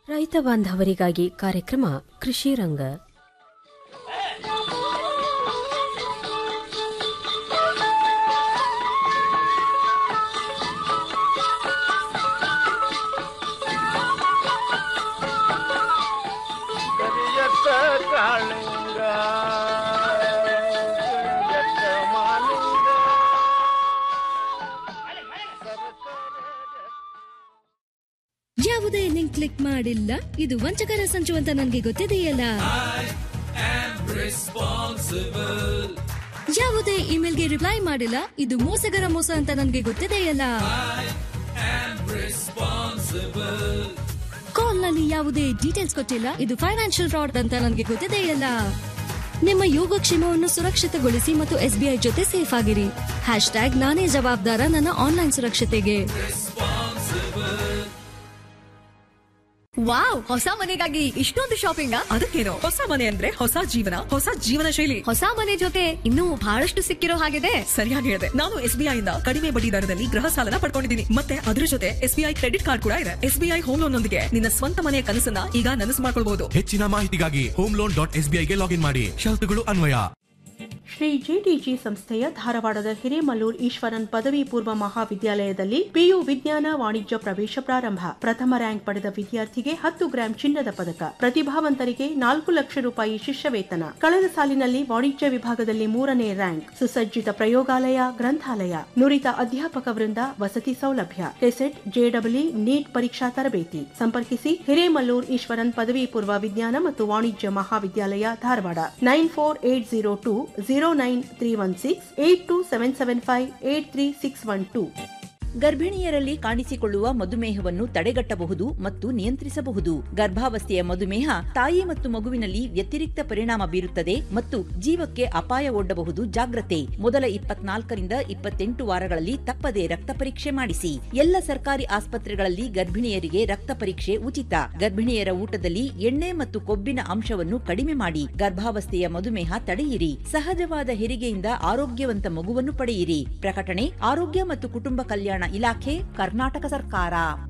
ರೈತ ಬಾಂಧವರಿಗಾಗಿ ಕಾರ್ಯಕ್ರಮ ಕೃಷಿ ರಂಗ ಕರಿಯತ್ತ ಕಾಳಿಂಗ ಕರಿಯತ್ತ ಮಾಲಿಂಗ ಯಾವುದೇ ಲಿಂಕ್ ಕ್ಲಿಕ್ ಮಾಡಿಲ್ಲ ಇದು ವಂಚಕರ ಸಂಚು ಅಂತ ನನಗೆ ಗೊತ್ತಿದೆಯಲ್ಲ ಯಾವುದೇ ಇಮೇಲ್ಗೆ ರಿಪ್ಲೈ ಮಾಡಿಲ್ಲ ಇದು ಮೋಸಗರ ಮೋಸ ಅಂತ ನನಗೆ ಗೊತ್ತಿದೆಯಲ್ಲ ಕಾಲ್ ನಲ್ಲಿ ಯಾವುದೇ ಡೀಟೇಲ್ಸ್ ಕೊಟ್ಟಿಲ್ಲ ಇದು ಫೈನಾನ್ಷಿಯಲ್ ಫ್ರಾಡ್ ಅಂತ ನನಗೆ ಗೊತ್ತಿದೆಯಲ್ಲ ನಿಮ್ಮ ಯೋಗಕ್ಷೇಮವನ್ನು ಸುರಕ್ಷಿತಗೊಳಿಸಿ ಮತ್ತು ಎಸ್ಬಿಐ ಜೊತೆ ಸೇಫ್ ಆಗಿರಿ ಹ್ಯಾಶ್ ಟ್ಯಾಗ್ ನಾನೇ ಜವಾಬ್ದಾರ ನನ್ನ ಆನ್ಲೈನ್ ಸುರಕ್ಷತೆಗೆ ವಾವ್ ಹೊಸ ಮನೆಗಾಗಿ ಇಷ್ಟೊಂದು ಶಾಪಿಂಗ್ ಅದಕ್ಕೇನು ಹೊಸ ಮನೆ ಅಂದ್ರೆ ಹೊಸ ಜೀವನ ಹೊಸ ಜೀವನ ಶೈಲಿ ಹೊಸ ಮನೆ ಜೊತೆ ಇನ್ನೂ ಬಹಳಷ್ಟು ಸಿಕ್ಕಿರೋ ಹಾಗಿದೆ ಸರಿಯಾಗಿ ಹೇಳಿದೆ ನಾನು ಎಸ್ಬಿಐ ಇಂದ ಕಡಿಮೆ ಬಡ್ಡಿ ದರದಲ್ಲಿ ಗೃಹ ಸಾಲನ ಪಡ್ಕೊಂಡಿದ್ದೀನಿ ಮತ್ತೆ ಅದ್ರ ಜೊತೆ ಎಸ್ಬಿಐ ಕ್ರೆಡಿಟ್ ಕಾರ್ಡ್ ಕೂಡ ಇದೆ ಎಸ್ಬಿಐ ಹೋಮ್ ಲೋನ್ ನೊಂದಿಗೆ ನಿನ್ನ ಸ್ವಂತ ಮನೆಯ ಕನಸನ್ನ ಈಗ ನನಸು ಮಾಡ್ಕೊಳ್ಬಹುದು ಹೆಚ್ಚಿನ ಮಾಹಿತಿಗಾಗಿ ಹೋಮ್ ಲೋನ್ ಡಾಟ್ ಎಸ್ಬಿಐಗೆ ಲಾಗಿನ್ ಮಾಡಿ ಷರತ್ತುಗಳು ಅನ್ವಯ ಶ್ರೀ ಜೆಡಿಜಿ ಸಂಸ್ಥೆಯ ಧಾರವಾಡದ ಹಿರೇಮಲ್ಲೂರ್ ಈಶ್ವರನ್ ಪದವಿ ಪೂರ್ವ ಮಹಾವಿದ್ಯಾಲಯದಲ್ಲಿ ಪಿಯು ವಿಜ್ಞಾನ ವಾಣಿಜ್ಯ ಪ್ರವೇಶ ಪ್ರಾರಂಭ ಪ್ರಥಮ ರ್ಯಾಂಕ್ ಪಡೆದ ವಿದ್ಯಾರ್ಥಿಗೆ ಹತ್ತು ಗ್ರಾಂ ಚಿನ್ನದ ಪದಕ ಪ್ರತಿಭಾವಂತರಿಗೆ ನಾಲ್ಕು ಲಕ್ಷ ರೂಪಾಯಿ ಶಿಷ್ಯ ವೇತನ ಕಳೆದ ಸಾಲಿನಲ್ಲಿ ವಾಣಿಜ್ಯ ವಿಭಾಗದಲ್ಲಿ ಮೂರನೇ ರ್ಯಾಂಕ್ ಸುಸಜ್ಜಿತ ಪ್ರಯೋಗಾಲಯ ಗ್ರಂಥಾಲಯ ನುರಿತ ಅಧ್ಯಾಪಕ ವೃಂದ ವಸತಿ ಸೌಲಭ್ಯ ಕೆಸೆಟ್ ಜೆಡಬ್ಲ್ಯೂ ನೀಟ್ ಪರೀಕ್ಷಾ ತರಬೇತಿ ಸಂಪರ್ಕಿಸಿ ಹಿರೇಮಲ್ಲೂರ್ ಈಶ್ವರನ್ ಪದವಿ ಪೂರ್ವ ವಿಜ್ಞಾನ ಮತ್ತು ವಾಣಿಜ್ಯ ಮಹಾವಿದ್ಯಾಲಯ Dharwad nine four eight zero two zero nine three one six eight two seven seven five eight three six one two ಗರ್ಭಿಣಿಯರಲ್ಲಿ ಕಾಣಿಸಿಕೊಳ್ಳುವ ಮಧುಮೇಹವನ್ನು ತಡೆಗಟ್ಟಬಹುದು ಮತ್ತು ನಿಯಂತ್ರಿಸಬಹುದು ಗರ್ಭಾವಸ್ಥೆಯ ಮಧುಮೇಹ ತಾಯಿ ಮತ್ತು ಮಗುವಿನಲ್ಲಿ ವ್ಯತಿರಿಕ್ತ ಪರಿಣಾಮ ಬೀರುತ್ತದೆ ಮತ್ತು ಜೀವಕ್ಕೆ ಅಪಾಯ ಒಡ್ಡಬಹುದು ಜಾಗ್ರತೆ ಮೊದಲ ಇಪ್ಪತ್ನಾಲ್ಕರಿಂದ ಇಪ್ಪತ್ತೆಂಟು ವಾರಗಳಲ್ಲಿ ತಪ್ಪದೆ ರಕ್ತ ಪರೀಕ್ಷೆ ಮಾಡಿಸಿ ಎಲ್ಲ ಸರ್ಕಾರಿ ಆಸ್ಪತ್ರೆಗಳಲ್ಲಿ ಗರ್ಭಿಣಿಯರಿಗೆ ರಕ್ತ ಪರೀಕ್ಷೆ ಉಚಿತ ಗರ್ಭಿಣಿಯರ ಊಟದಲ್ಲಿ ಎಣ್ಣೆ ಮತ್ತು ಕೊಬ್ಬಿನ ಅಂಶವನ್ನು ಕಡಿಮೆ ಮಾಡಿ ಗರ್ಭಾವಸ್ಥೆಯ ಮಧುಮೇಹ ತಡೆಯಿರಿ ಸಹಜವಾದ ಹೆರಿಗೆಯಿಂದ ಆರೋಗ್ಯವಂತ ಮಗುವನ್ನು ಪಡೆಯಿರಿ ಪ್ರಕಟಣೆ ಆರೋಗ್ಯ ಮತ್ತು ಕುಟುಂಬ ಕಲ್ಯಾಣ ಇಲಾಖೆ ಕರ್ನಾಟಕ ಸರ್ಕಾರ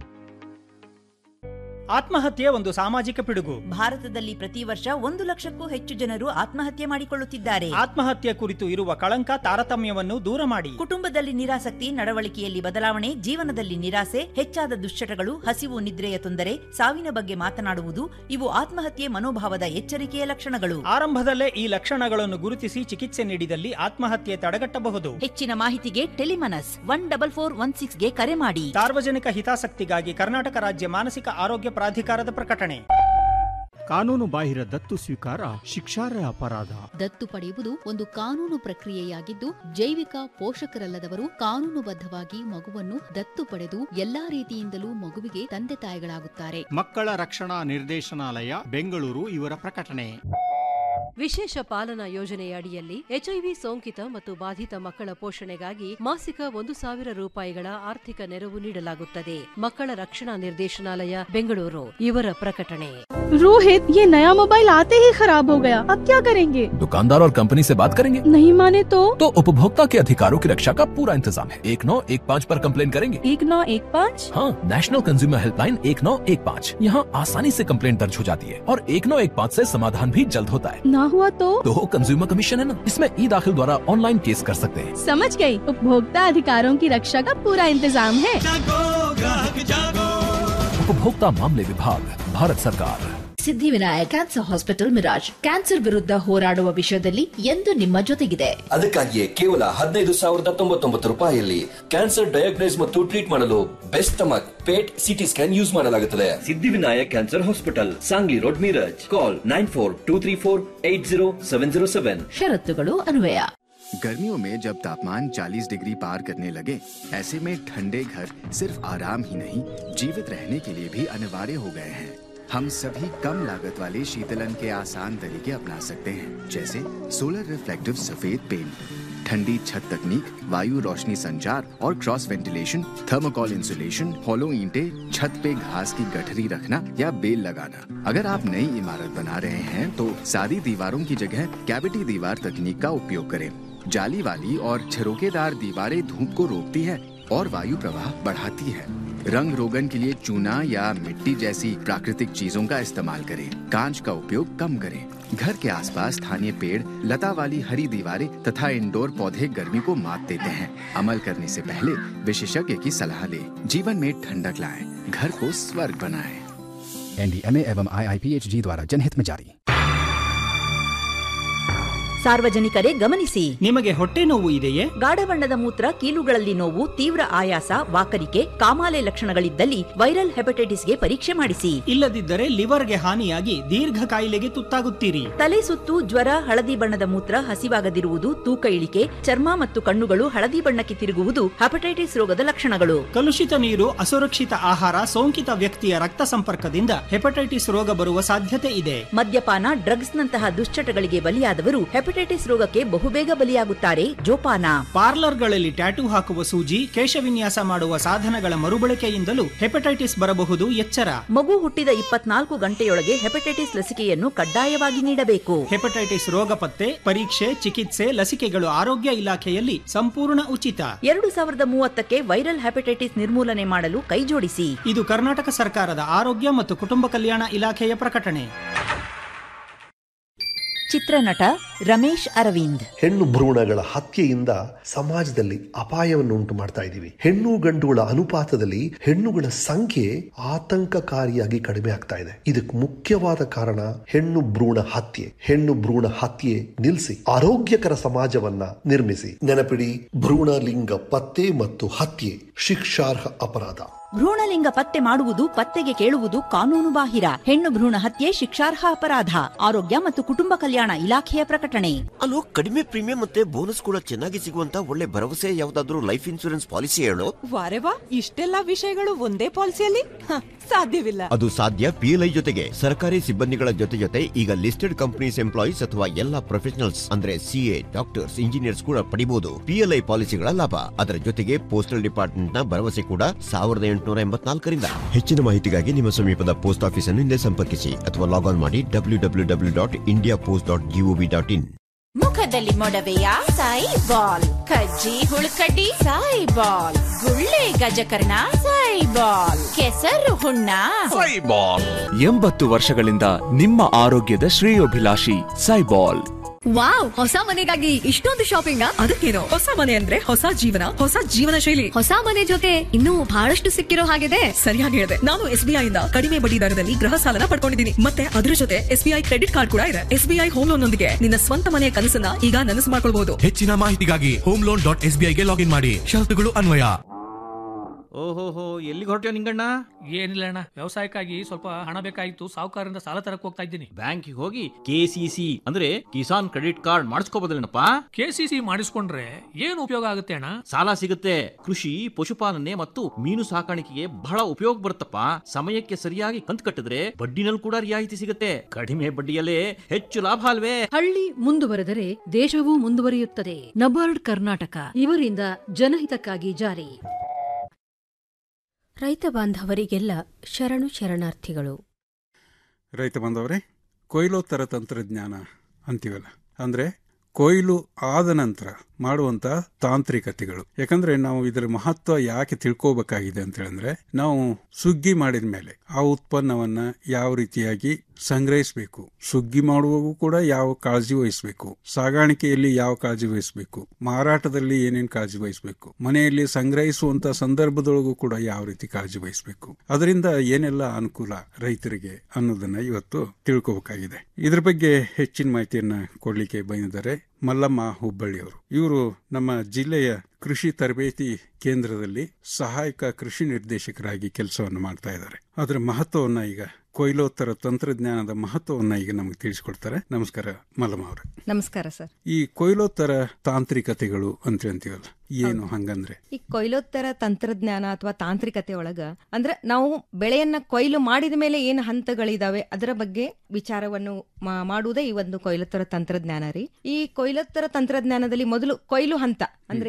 ಆತ್ಮಹತ್ಯೆ ಒಂದು ಸಾಮಾಜಿಕ ಪಿಡುಗು ಭಾರತದಲ್ಲಿ ಪ್ರತಿ ವರ್ಷ ಒಂದು ಲಕ್ಷಕ್ಕೂ ಹೆಚ್ಚು ಜನರು ಆತ್ಮಹತ್ಯೆ ಮಾಡಿಕೊಳ್ಳುತ್ತಿದ್ದಾರೆ ಆತ್ಮಹತ್ಯೆ ಕುರಿತು ಇರುವ ಕಳಂಕ ತಾರತಮ್ಯವನ್ನು ದೂರ ಮಾಡಿ ಕುಟುಂಬದಲ್ಲಿ ನಿರಾಸಕ್ತಿ ನಡವಳಿಕೆಯಲ್ಲಿ ಬದಲಾವಣೆ ಜೀವನದಲ್ಲಿ ನಿರಾಸೆ ಹೆಚ್ಚಾದ ದುಶ್ಚಟಗಳು ಹಸಿವು ನಿದ್ರೆಯ ತೊಂದರೆ ಸಾವಿನ ಬಗ್ಗೆ ಮಾತನಾಡುವುದು ಇವು ಆತ್ಮಹತ್ಯೆ ಮನೋಭಾವದ ಎಚ್ಚರಿಕೆಯ ಲಕ್ಷಣಗಳು ಆರಂಭದಲ್ಲೇ ಈ ಲಕ್ಷಣಗಳನ್ನು ಗುರುತಿಸಿ ಚಿಕಿತ್ಸೆ ನೀಡಿದಲ್ಲಿ ಆತ್ಮಹತ್ಯೆ ತಡೆಗಟ್ಟಬಹುದು ಹೆಚ್ಚಿನ ಮಾಹಿತಿಗೆ Tele Manas one double four one ಸಿಕ್ಸ್ಗೆ ಕರೆ ಮಾಡಿ ಸಾರ್ವಜನಿಕ ಹಿತಾಸಕ್ತಿಗಾಗಿ ಕರ್ನಾಟಕ ರಾಜ್ಯ ಮಾನಸಿಕ ಆರೋಗ್ಯ ಪ್ರಾಧಿಕಾರದ ಪ್ರಕಟಣೆ ಕಾನೂನು ಬಾಹಿರ ದತ್ತು ಸ್ವೀಕಾರ ಶಿಕ್ಷಾರ್ಹ ಅಪರಾಧ ದತ್ತು ಪಡೆಯುವುದು ಒಂದು ಕಾನೂನು ಪ್ರಕ್ರಿಯೆಯಾಗಿದ್ದು ಜೈವಿಕ ಪೋಷಕರಲ್ಲದವರು ಕಾನೂನುಬದ್ಧವಾಗಿ ಮಗುವನ್ನು ದತ್ತು ಪಡೆದು ಎಲ್ಲಾ ರೀತಿಯಿಂದಲೂ ಮಗುವಿಗೆ ತಂದೆ ತಾಯಿಗಳಾಗುತ್ತಾರೆ ಮಕ್ಕಳ ರಕ್ಷಣಾ ನಿರ್ದೇಶನಾಲಯ ಬೆಂಗಳೂರು ಇವರ ಪ್ರಕಟಣೆ ವಿಶೇಷ ಪಾಲನಾ ಯೋಜನೆಯ ಅಡಿಯಲ್ಲಿ ಎಚ್ಐವಿ ಸೋಂಕಿತ ಮತ್ತು ಬಾಧಿತ ಮಕ್ಕಳ ಪೋಷಣೆಗಾಗಿ ಮಾಸಿಕ ಒಂದು ಸಾವಿರ ರೂಪಾಯಿಗಳ ಆರ್ಥಿಕ ನೆರವು ನೀಡಲಾಗುತ್ತದೆ ಮಕ್ಕಳ ರಕ್ಷಣಾ ನಿರ್ದೇಶನಾಲಯ ಬೆಂಗಳೂರು ಇವರ ಪ್ರಕಟಣೆ रोहित ये नया मोबाइल आते ही खराब हो गया अब क्या करेंगे दुकानदार और कंपनी से बात करेंगे नहीं माने तो तो उपभोक्ता के अधिकारों की रक्षा का पूरा इंतजाम है एक नौ एक पाँच पर कंप्लेन करेंगे एक नौ एक पाँच हाँ नेशनल कंज्यूमर हेल्पलाइन एक नौ एक पाँच यहाँ आसानी से कंप्लेन दर्ज हो जाती है और एक नौ एक पाँच ऐसी समाधान भी जल्द होता है ना हुआ तो तो कंज्यूमर कमीशन है ना इसमें ई दाखिल द्वारा ऑनलाइन केस कर सकते हैं समझ गई उपभोक्ता अधिकारों की रक्षा का पूरा इंतजाम है उपभोक्ता मामले विभाग भारत सरकार Siddhivinayak cancer hospital Miraj cancer ವಿರುದ್ಧ ಹೋರಾಡುವ ವಿಷಯದಲ್ಲಿ ಎಂದು ನಿಮ್ಮ ಜೊತೆಗಿದೆ ಅದಕ್ಕಾಗಿಯೇ ಕೇವಲ ಹದಿನೈದು ಸಾವಿರದ ತೊಂಬತ್ತೊಂಬತ್ತು ರೂಪಾಯಿಯಲ್ಲಿ ಕ್ಯಾನ್ಸರ್ ಡಯಾಗ್ನೈಸ್ ಮತ್ತು ಟ್ರೀಟ್ ಮಾಡಲು best stomach PET CT scan use ಮಾಡಲಾಗುತ್ತದೆ Siddhivinayak cancer hospital Sangli road Miraj call nine four two three four eight zero seven zero seven ಷರತ್ತುಗಳು ಅನ್ವಯ गर्मियों में जब तापमान 40 डिग्री पार करने लगे ऐसे में ठंडे घर सिर्फ आराम ही नहीं जीवित रहने के लिए भी अनिवार्य हो गए हैं हम सभी कम लागत वाले शीतलन के आसान तरीके अपना सकते हैं जैसे सोलर रिफ्लेक्टिव सफेद पेंट ठंडी छत तकनीक वायु रोशनी संचार और cross ventilation thermocol insulation hollow ईंटे छत पे घास की गठरी रखना या बेल लगाना अगर आप नई इमारत बना रहे हैं तो सादी दीवारों की जगह कैविटी दीवार तकनीक का उपयोग करें जाली वाली और छिरोकेदार दीवारें धूप को रोकती है और वायु प्रवाह बढ़ाती है रंग रोगन के लिए चूना या मिट्टी जैसी प्राकृतिक चीजों का इस्तेमाल करें कांच का उपयोग कम करें घर के आसपास स्थानीय पेड़ लता वाली हरी दीवारें तथा इंडोर पौधे गर्मी को मात देते हैं अमल करने से पहले विशेषज्ञ की सलाह लें जीवन में ठंडक लाएं घर को स्वर्ग बनाएं एनडीएमए एवं आईआईपीएचजी द्वारा जनहित में जारी ಸಾರ್ವಜನಿಕರೇ ಗಮನಿಸಿ ನಿಮಗೆ ಹೊಟ್ಟೆ ನೋವು ಇದೆಯೇ ಗಾಢ ಬಣ್ಣದ ಮೂತ್ರ ಕೀಲುಗಳಲ್ಲಿ ನೋವು ತೀವ್ರ ಆಯಾಸ ವಾಕರಿಕೆ ಕಾಮಾಲೆ ಲಕ್ಷಣಗಳಿದ್ದಲ್ಲಿ ವೈರಲ್ ಹೆಪಟೈಟಿಸ್ಗೆ ಪರೀಕ್ಷೆ ಮಾಡಿಸಿ ಇಲ್ಲದಿದ್ದರೆ ಲಿವರ್ಗೆ ಹಾನಿಯಾಗಿ ದೀರ್ಘ ಕಾಯಿಲೆಗೆ ತುತ್ತಾಗುತ್ತೀರಿ ತಲೆ ಸುತ್ತು ಜ್ವರ ಹಳದಿ ಬಣ್ಣದ ಮೂತ್ರ ಹಸಿವಾಗದಿರುವುದು ತೂಕ ಇಳಿಕೆ ಚರ್ಮ ಮತ್ತು ಕಣ್ಣುಗಳು ಹಳದಿ ಬಣ್ಣಕ್ಕೆ ತಿರುಗುವುದು ಹೆಪಟೈಟಿಸ್ ರೋಗದ ಲಕ್ಷಣಗಳು ಕಲುಷಿತ ನೀರು ಅಸುರಕ್ಷಿತ ಆಹಾರ ಸೋಂಕಿತ ವ್ಯಕ್ತಿಯ ರಕ್ತ ಸಂಪರ್ಕದಿಂದ ಹೆಪಟೈಟಿಸ್ ರೋಗ ಬರುವ ಸಾಧ್ಯತೆ ಇದೆ ಮದ್ಯಪಾನ ಡ್ರಗ್ಸ್ನಂತಹ ದುಶ್ಚಟಗಳಿಗೆ ಬಲಿಯಾದವರು ಹೆಪಟೈಟಿಸ್ ರೋಗಕ್ಕೆ ಬಹುಬೇಗ ಬಲಿಯಾಗುತ್ತಾರೆ ಜೋಪಾನ ಪಾರ್ಲರ್ಗಳಲ್ಲಿ ಟ್ಯಾಟೂ ಹಾಕುವ ಸೂಜಿ ಕೇಶವಿನ್ಯಾಸ ಮಾಡುವ ಸಾಧನಗಳ ಮರುಬಳಕೆಯಿಂದಲೂ ಹೆಪಟೈಟಿಸ್ ಬರಬಹುದು ಎಚ್ಚರ ಮಗು ಹುಟ್ಟಿದ ಇಪ್ಪತ್ನಾಲ್ಕು ಗಂಟೆಯೊಳಗೆ ಹೆಪಟೈಟಿಸ್ ಲಸಿಕೆಯನ್ನು ಕಡ್ಡಾಯವಾಗಿ ನೀಡಬೇಕು ಹೆಪಟೈಟಿಸ್ ರೋಗ ಪತ್ತೆ ಪರೀಕ್ಷೆ ಚಿಕಿತ್ಸೆ ಲಸಿಕೆಗಳು ಆರೋಗ್ಯ ಇಲಾಖೆಯಲ್ಲಿ ಸಂಪೂರ್ಣ ಉಚಿತ ಎರಡು ಸಾವಿರದ ಮೂವತ್ತಕ್ಕೆ ವೈರಲ್ ಹೆಪಟೈಟಿಸ್ ನಿರ್ಮೂಲನೆ ಮಾಡಲು ಕೈಜೋಡಿಸಿ ಇದು ಕರ್ನಾಟಕ ಸರ್ಕಾರದ ಆರೋಗ್ಯ ಮತ್ತು ಕುಟುಂಬ ಕಲ್ಯಾಣ ಇಲಾಖೆಯ ಪ್ರಕಟಣೆ ಚಿತ್ರನಟ ರಮೇಶ್ ಅರವಿಂದ್ ಹೆಣ್ಣು ಭ್ರೂಣಗಳ ಹತ್ಯೆಯಿಂದ ಸಮಾಜದಲ್ಲಿ ಅಪಾಯವನ್ನು ಉಂಟು ಮಾಡ್ತಾ ಇದ್ದೀವಿ ಹೆಣ್ಣು ಗಂಡುಗಳ ಅನುಪಾತದಲ್ಲಿ ಹೆಣ್ಣುಗಳ ಸಂಖ್ಯೆ ಆತಂಕಕಾರಿಯಾಗಿ ಕಡಿಮೆ ಆಗ್ತಾ ಇದೆ ಇದಕ್ಕೆ ಮುಖ್ಯವಾದ ಕಾರಣ ಹೆಣ್ಣು ಭ್ರೂಣ ಹತ್ಯೆ ಹೆಣ್ಣು ಭ್ರೂಣ ಹತ್ಯೆ ನಿಲ್ಲಿಸಿ ಆರೋಗ್ಯಕರ ಸಮಾಜವನ್ನ ನಿರ್ಮಿಸಿ ನೆನಪಿಡಿ ಭ್ರೂಣ ಲಿಂಗ ಪತ್ತೆ ಮತ್ತು ಹತ್ಯೆ ಶಿಕ್ಷಾರ್ಹ ಅಪರಾಧ ಭ್ರೂಣಲಿಂಗ ಪತ್ತೆ ಮಾಡುವುದು ಪತ್ತೆಗೆ ಕೇಳುವುದು ಕಾನೂನು ಬಾಹಿರ ಹೆಣ್ಣು ಭ್ರೂಣ ಹತ್ಯೆ ಶಿಕ್ಷಾರ್ಹ ಅಪರಾಧ ಆರೋಗ್ಯ ಮತ್ತು ಕುಟುಂಬ ಕಲ್ಯಾಣ ಇಲಾಖೆಯ ಪ್ರಕಟಣೆ ಅಲ್ಲೋ ಕಡಿಮೆ ಪ್ರೀಮಿಯಂ ಮತ್ತೆ ಬೋನಸ್ ಕೂಡ ಚೆನ್ನಾಗಿ ಸಿಗುವಂತ ಒಳ್ಳೆ ಭರವಸೆ ಯಾವ್ದಾದ್ರು ಲೈಫ್ ಇನ್ಸೂರೆನ್ಸ್ ಪಾಲಿಸಿ ಹೇಳು ವಾರೆ ವಾ ಇಷ್ಟೆಲ್ಲಾ ವಿಷಯಗಳು ಒಂದೇ ಪಾಲಿಸಿಯಲ್ಲಿ ಹ, ಸಾಧ್ಯವಿಲ್ಲ ಅದು ಸಾಧ್ಯ ಪಿಎಲ್ಐ ಜೊತೆಗೆ ಸರ್ಕಾರಿ ಸಿಬ್ಬಂದಿಗಳ ಜೊತೆ ಜೊತೆ ಈಗ ಲಿಸ್ಟೆಡ್ ಕಂಪನೀಸ್ ಎಂಪ್ಲಾಯೀಸ್ ಅಥವಾ ಎಲ್ಲಾ ಪ್ರೊಫೆಷನಲ್ಸ್ ಅಂದ್ರೆ ಸಿಎ ಡಾಕ್ಟರ್ಸ್ ಇಂಜಿನಿಯರ್ಸ್ ಕೂಡ ಪಡಿಬಹುದು ಪಿಎಲ್ಐ ಪಾಲಿಸಿಗಳ ಲಾಭ ಅದರ ಜೊತೆಗೆ ಪೋಸ್ಟಲ್ ಡಿಪಾರ್ಟ್ಮೆಂಟ್ ನ ಭರವಸೆ ಕೂಡ ಸಾವಿರದ ಎಂಟುನೂರ ಎಂಬತ್ನಾಲ್ಕರಿಂದ ಹೆಚ್ಚಿನ ಮಾಹಿತಿಗಾಗಿ ನಿಮ್ಮ ಸಮೀಪದ ಪೋಸ್ಟ್ ಆಫೀಸ್ ಅನ್ನು ಹಿಂದೆ ಸಂಪರ್ಕಿಸಿ ಅಥವಾ ಲಾಗ್ ಆನ್ ಮಾಡಿ W W W dot India post dot G O V dot in ಮುಖದಲ್ಲಿ ಮೊಡವೆಯ ಸಾಯಿ ಬಾಲ್ ಕಜ್ಜಿ ಹುಳುಕಡ್ಡಿ ಸಾಯಿ ಬಾಲ್ ಗುಳ್ಳೆ ಗಜಕರ್ಣ ಸಾಯಿ ಬಾಲ್ ಕೆಸರು ಹುಣ್ಣ ಎಂಬತ್ತು ವರ್ಷಗಳಿಂದ ನಿಮ್ಮ ಆರೋಗ್ಯದ ಶ್ರೇಯೋಭಿಲಾಷಿ ಸೈಬಾಲ್ ವಾವ್ ಹೊಸ ಮನೆಗಾಗಿ ಇಷ್ಟೊಂದು ಶಾಪಿಂಗ್ ಅದಕ್ಕೇನು ಹೊಸ ಮನೆ ಅಂದ್ರೆ ಹೊಸ ಜೀವನ ಹೊಸ ಜೀವನ ಶೈಲಿ ಹೊಸ ಮನೆ ಜೊತೆ ಇನ್ನೂ ಬಹಳಷ್ಟು ಸಿಕ್ಕಿರೋ ಹಾಗಿದೆ ಸರಿಯಾಗಿ ಹೇಳಿದೆ ನಾನು ಎಸ್ಬಿಐ ಇಂದ ಕಡಿಮೆ ಬಡ್ಡಿ ದರದಲ್ಲಿ ಗೃಹ ಸಾಲನ ಪಡ್ಕೊಂಡಿದ್ದೀನಿ ಮತ್ತೆ ಅದರ ಜೊತೆ ಎಸ್ಬಿಐ ಕ್ರೆಡಿಟ್ ಕಾರ್ಡ್ ಕೂಡ ಇದೆ ಎಸ್ಬಿಐ ಹೋಮ್ ಲೋನ್ ನೊಂದಿಗೆ ನಿನ್ನ ಸ್ವಂತ ಮನೆಯ ಕನಸನ್ನ ಈಗ ನನಸು ಮಾಡ್ಕೊಳ್ಬಹುದು ಹೆಚ್ಚಿನ ಮಾಹಿತಿಗಾಗಿ ಹೋಮ್ ಲೋನ್ ಡಾಟ್ ಎಸ್ ಗೆ ಲಾಗಿನ್ ಮಾಡಿ ಷರತ್ತುಗಳು ಅನ್ವಯ ಓಹೋಹೋ ಎಲ್ಲಿಗೆ ಹೊರಟ್ಯೋ ನಿಂಗಣ್ಣ ಏನಿಲ್ಲ ಅಣ್ಣ ವ್ಯವಸಾಯಕ್ಕಾಗಿ ಸ್ವಲ್ಪ ಹಣ ಬೇಕಾಗಿತ್ತು ಸಾಹುಕಾರರಿಂದ ಸಾಲ ತರಕ್ ಹೋಗ್ತಾ ಇದ್ದೀನಿ ಬ್ಯಾಂಕಿಗೆ ಹೋಗಿ ಕೆ ಸಿ ಸಿ ಅಂದ್ರೆ ಕಿಸಾನ್ ಕ್ರೆಡಿಟ್ ಕಾರ್ಡ್ ಮಾಡಿಸ್ಕೋಬೋದಲ್ಲೇನಪ್ಪ ಕೆ ಸಿ ಸಿ ಮಾಡಿಸ್ಕೊಂಡ್ರೆ ಏನು ಉಪಯೋಗ ಆಗುತ್ತೆ ಅಣ್ಣ ಸಾಲ ಸಿಗುತ್ತೆ ಕೃಷಿ ಪಶುಪಾಲನೆ ಮತ್ತು ಮೀನು ಸಾಕಾಣಿಕೆಗೆ ಬಹಳ ಉಪಯೋಗ ಬರುತ್ತಪ್ಪ ಸಮಯಕ್ಕೆ ಸರಿಯಾಗಿ ಕಂತು ಕಟ್ಟಿದ್ರೆ ಬಡ್ಡಿನಲ್ಲಿ ಕೂಡ ರಿಯಾಯಿತಿ ಸಿಗುತ್ತೆ ಕಡಿಮೆ ಬಡ್ಡಿಯಲ್ಲೇ ಹೆಚ್ಚು ಲಾಭ ಅಲ್ವೇ ಹಳ್ಳಿ ಮುಂದುವರೆದರೆ ದೇಶವೂ ಮುಂದುವರಿಯುತ್ತದೆ ನಬಾರ್ಡ್ ಕರ್ನಾಟಕ ಇವರಿಂದ ಜನಹಿತಕ್ಕಾಗಿ ಜಾರಿ ರೈತ ಬಾಂಧವರಿಗೆಲ್ಲ ಶರಣು ಶರಣಾರ್ಥಿಗಳು ರೈತ ಬಾಂಧವರೇ ಕೊಯ್ಲೋತ್ತರ ತಂತ್ರಜ್ಞಾನ ಅಂತೀವಲ್ಲ ಅಂದ್ರೆ ಕೊಯ್ಲು ಆದ ನಂತರ ಮಾಡುವಂತ ತಾಂತ್ರಿಕತೆಗಳು ಯಾಕಂದ್ರೆ ನಾವು ಇದರ ಮಹತ್ವ ಯಾಕೆ ತಿಳ್ಕೋಬೇಕಾಗಿದೆ ಅಂತ ಹೇಳಿದ್ರೆ ನಾವು ಸುಗ್ಗಿ ಮಾಡಿದ ಮೇಲೆ ಆ ಉತ್ಪನ್ನವನ್ನ ಯಾವ ರೀತಿಯಾಗಿ ಸಂಗ್ರಹಿಸಬೇಕು ಸುಗ್ಗಿ ಮಾಡುವಾಗೂ ಕೂಡ ಯಾವ ಕಾಳಜಿ ವಹಿಸಬೇಕು ಸಾಗಾಣಿಕೆಯಲ್ಲಿ ಯಾವ ಕಾಳಜಿ ವಹಿಸಬೇಕು ಮಾರಾಟದಲ್ಲಿ ಏನೇನ್ ಕಾಳಜಿ ವಹಿಸಬೇಕು ಮನೆಯಲ್ಲಿ ಸಂಗ್ರಹಿಸುವಂತ ಸಂದರ್ಭದೊಳಗೂ ಕೂಡ ಯಾವ ರೀತಿ ಕಾಳಜಿ ವಹಿಸಬೇಕು ಅದರಿಂದ ಏನೆಲ್ಲ ಅನುಕೂಲ ರೈತರಿಗೆ ಅನ್ನೋದನ್ನ ಇವತ್ತು ತಿಳ್ಕೋಬೇಕಾಗಿದೆ ಇದ್ರ ಬಗ್ಗೆ ಹೆಚ್ಚಿನ ಮಾಹಿತಿಯನ್ನ ಕೊಡ್ಲಿಕ್ಕೆ ಬಂದಿದ್ದಾರೆ ಮಲ್ಲಮ್ಮ ಹುಬ್ಬಳ್ಳಿಯವರು ಇವರು ನಮ್ಮ ಜಿಲ್ಲೆಯ ಕೃಷಿ ತರಬೇತಿ ಕೇಂದ್ರದಲ್ಲಿ ಸಹಾಯಕ ಕೃಷಿ ನಿರ್ದೇಶಕರಾಗಿ ಕೆಲಸವನ್ನು ಮಾಡ್ತಾ ಇದ್ದಾರೆ ಅದರ ಮಹತ್ವವನ್ನ ಈಗ ಕೊಯ್ಲೋತ್ತರ ತಂತ್ರಜ್ಞಾನದ ಮಹತ್ವವನ್ನ ಈಗ ನಮಗೆ ತಿಳಿಸಿಕೊಡ್ತಾರೆ ನಮಸ್ಕಾರ ಮಲ್ಲಮ್ಮ ಅವರೇ ನಮಸ್ಕಾರ ಸರ್ ಈ ಕೊಯ್ಲೋತ್ತರ ತಾಂತ್ರಿಕತೆಗಳು ಅಂತ ಅಂತೀವಲ್ಲ ಏನು ಹಂಗಂದ್ರೆ ಈ ಕೊಯ್ಲೋತ್ತರ ತಂತ್ರಜ್ಞಾನ ಅಥವಾ ತಾಂತ್ರಿಕತೆ ಒಳಗ ಅಂದ್ರೆ ನಾವು ಬೆಳೆಯನ್ನ ಕೊಯ್ಲು ಮಾಡಿದ ಮೇಲೆ ಏನು ಹಂತಗಳಿದಾವೆ ಅದರ ಬಗ್ಗೆ ವಿಚಾರವನ್ನು ಮಾ- ಮಾಡುವುದೇ ಈ ಒಂದು ಕೊಯ್ಲೋತ್ತರ ತಂತ್ರಜ್ಞಾನ ರೀ ಈ ಕೊಯ್ಲೋತ್ತರ ತಂತ್ರಜ್ಞಾನದಲ್ಲಿ ಮೊದಲು ಕೊಯ್ಲು ಹಂತ ಅಂದ್ರೆ ಕೊಯ್ಲು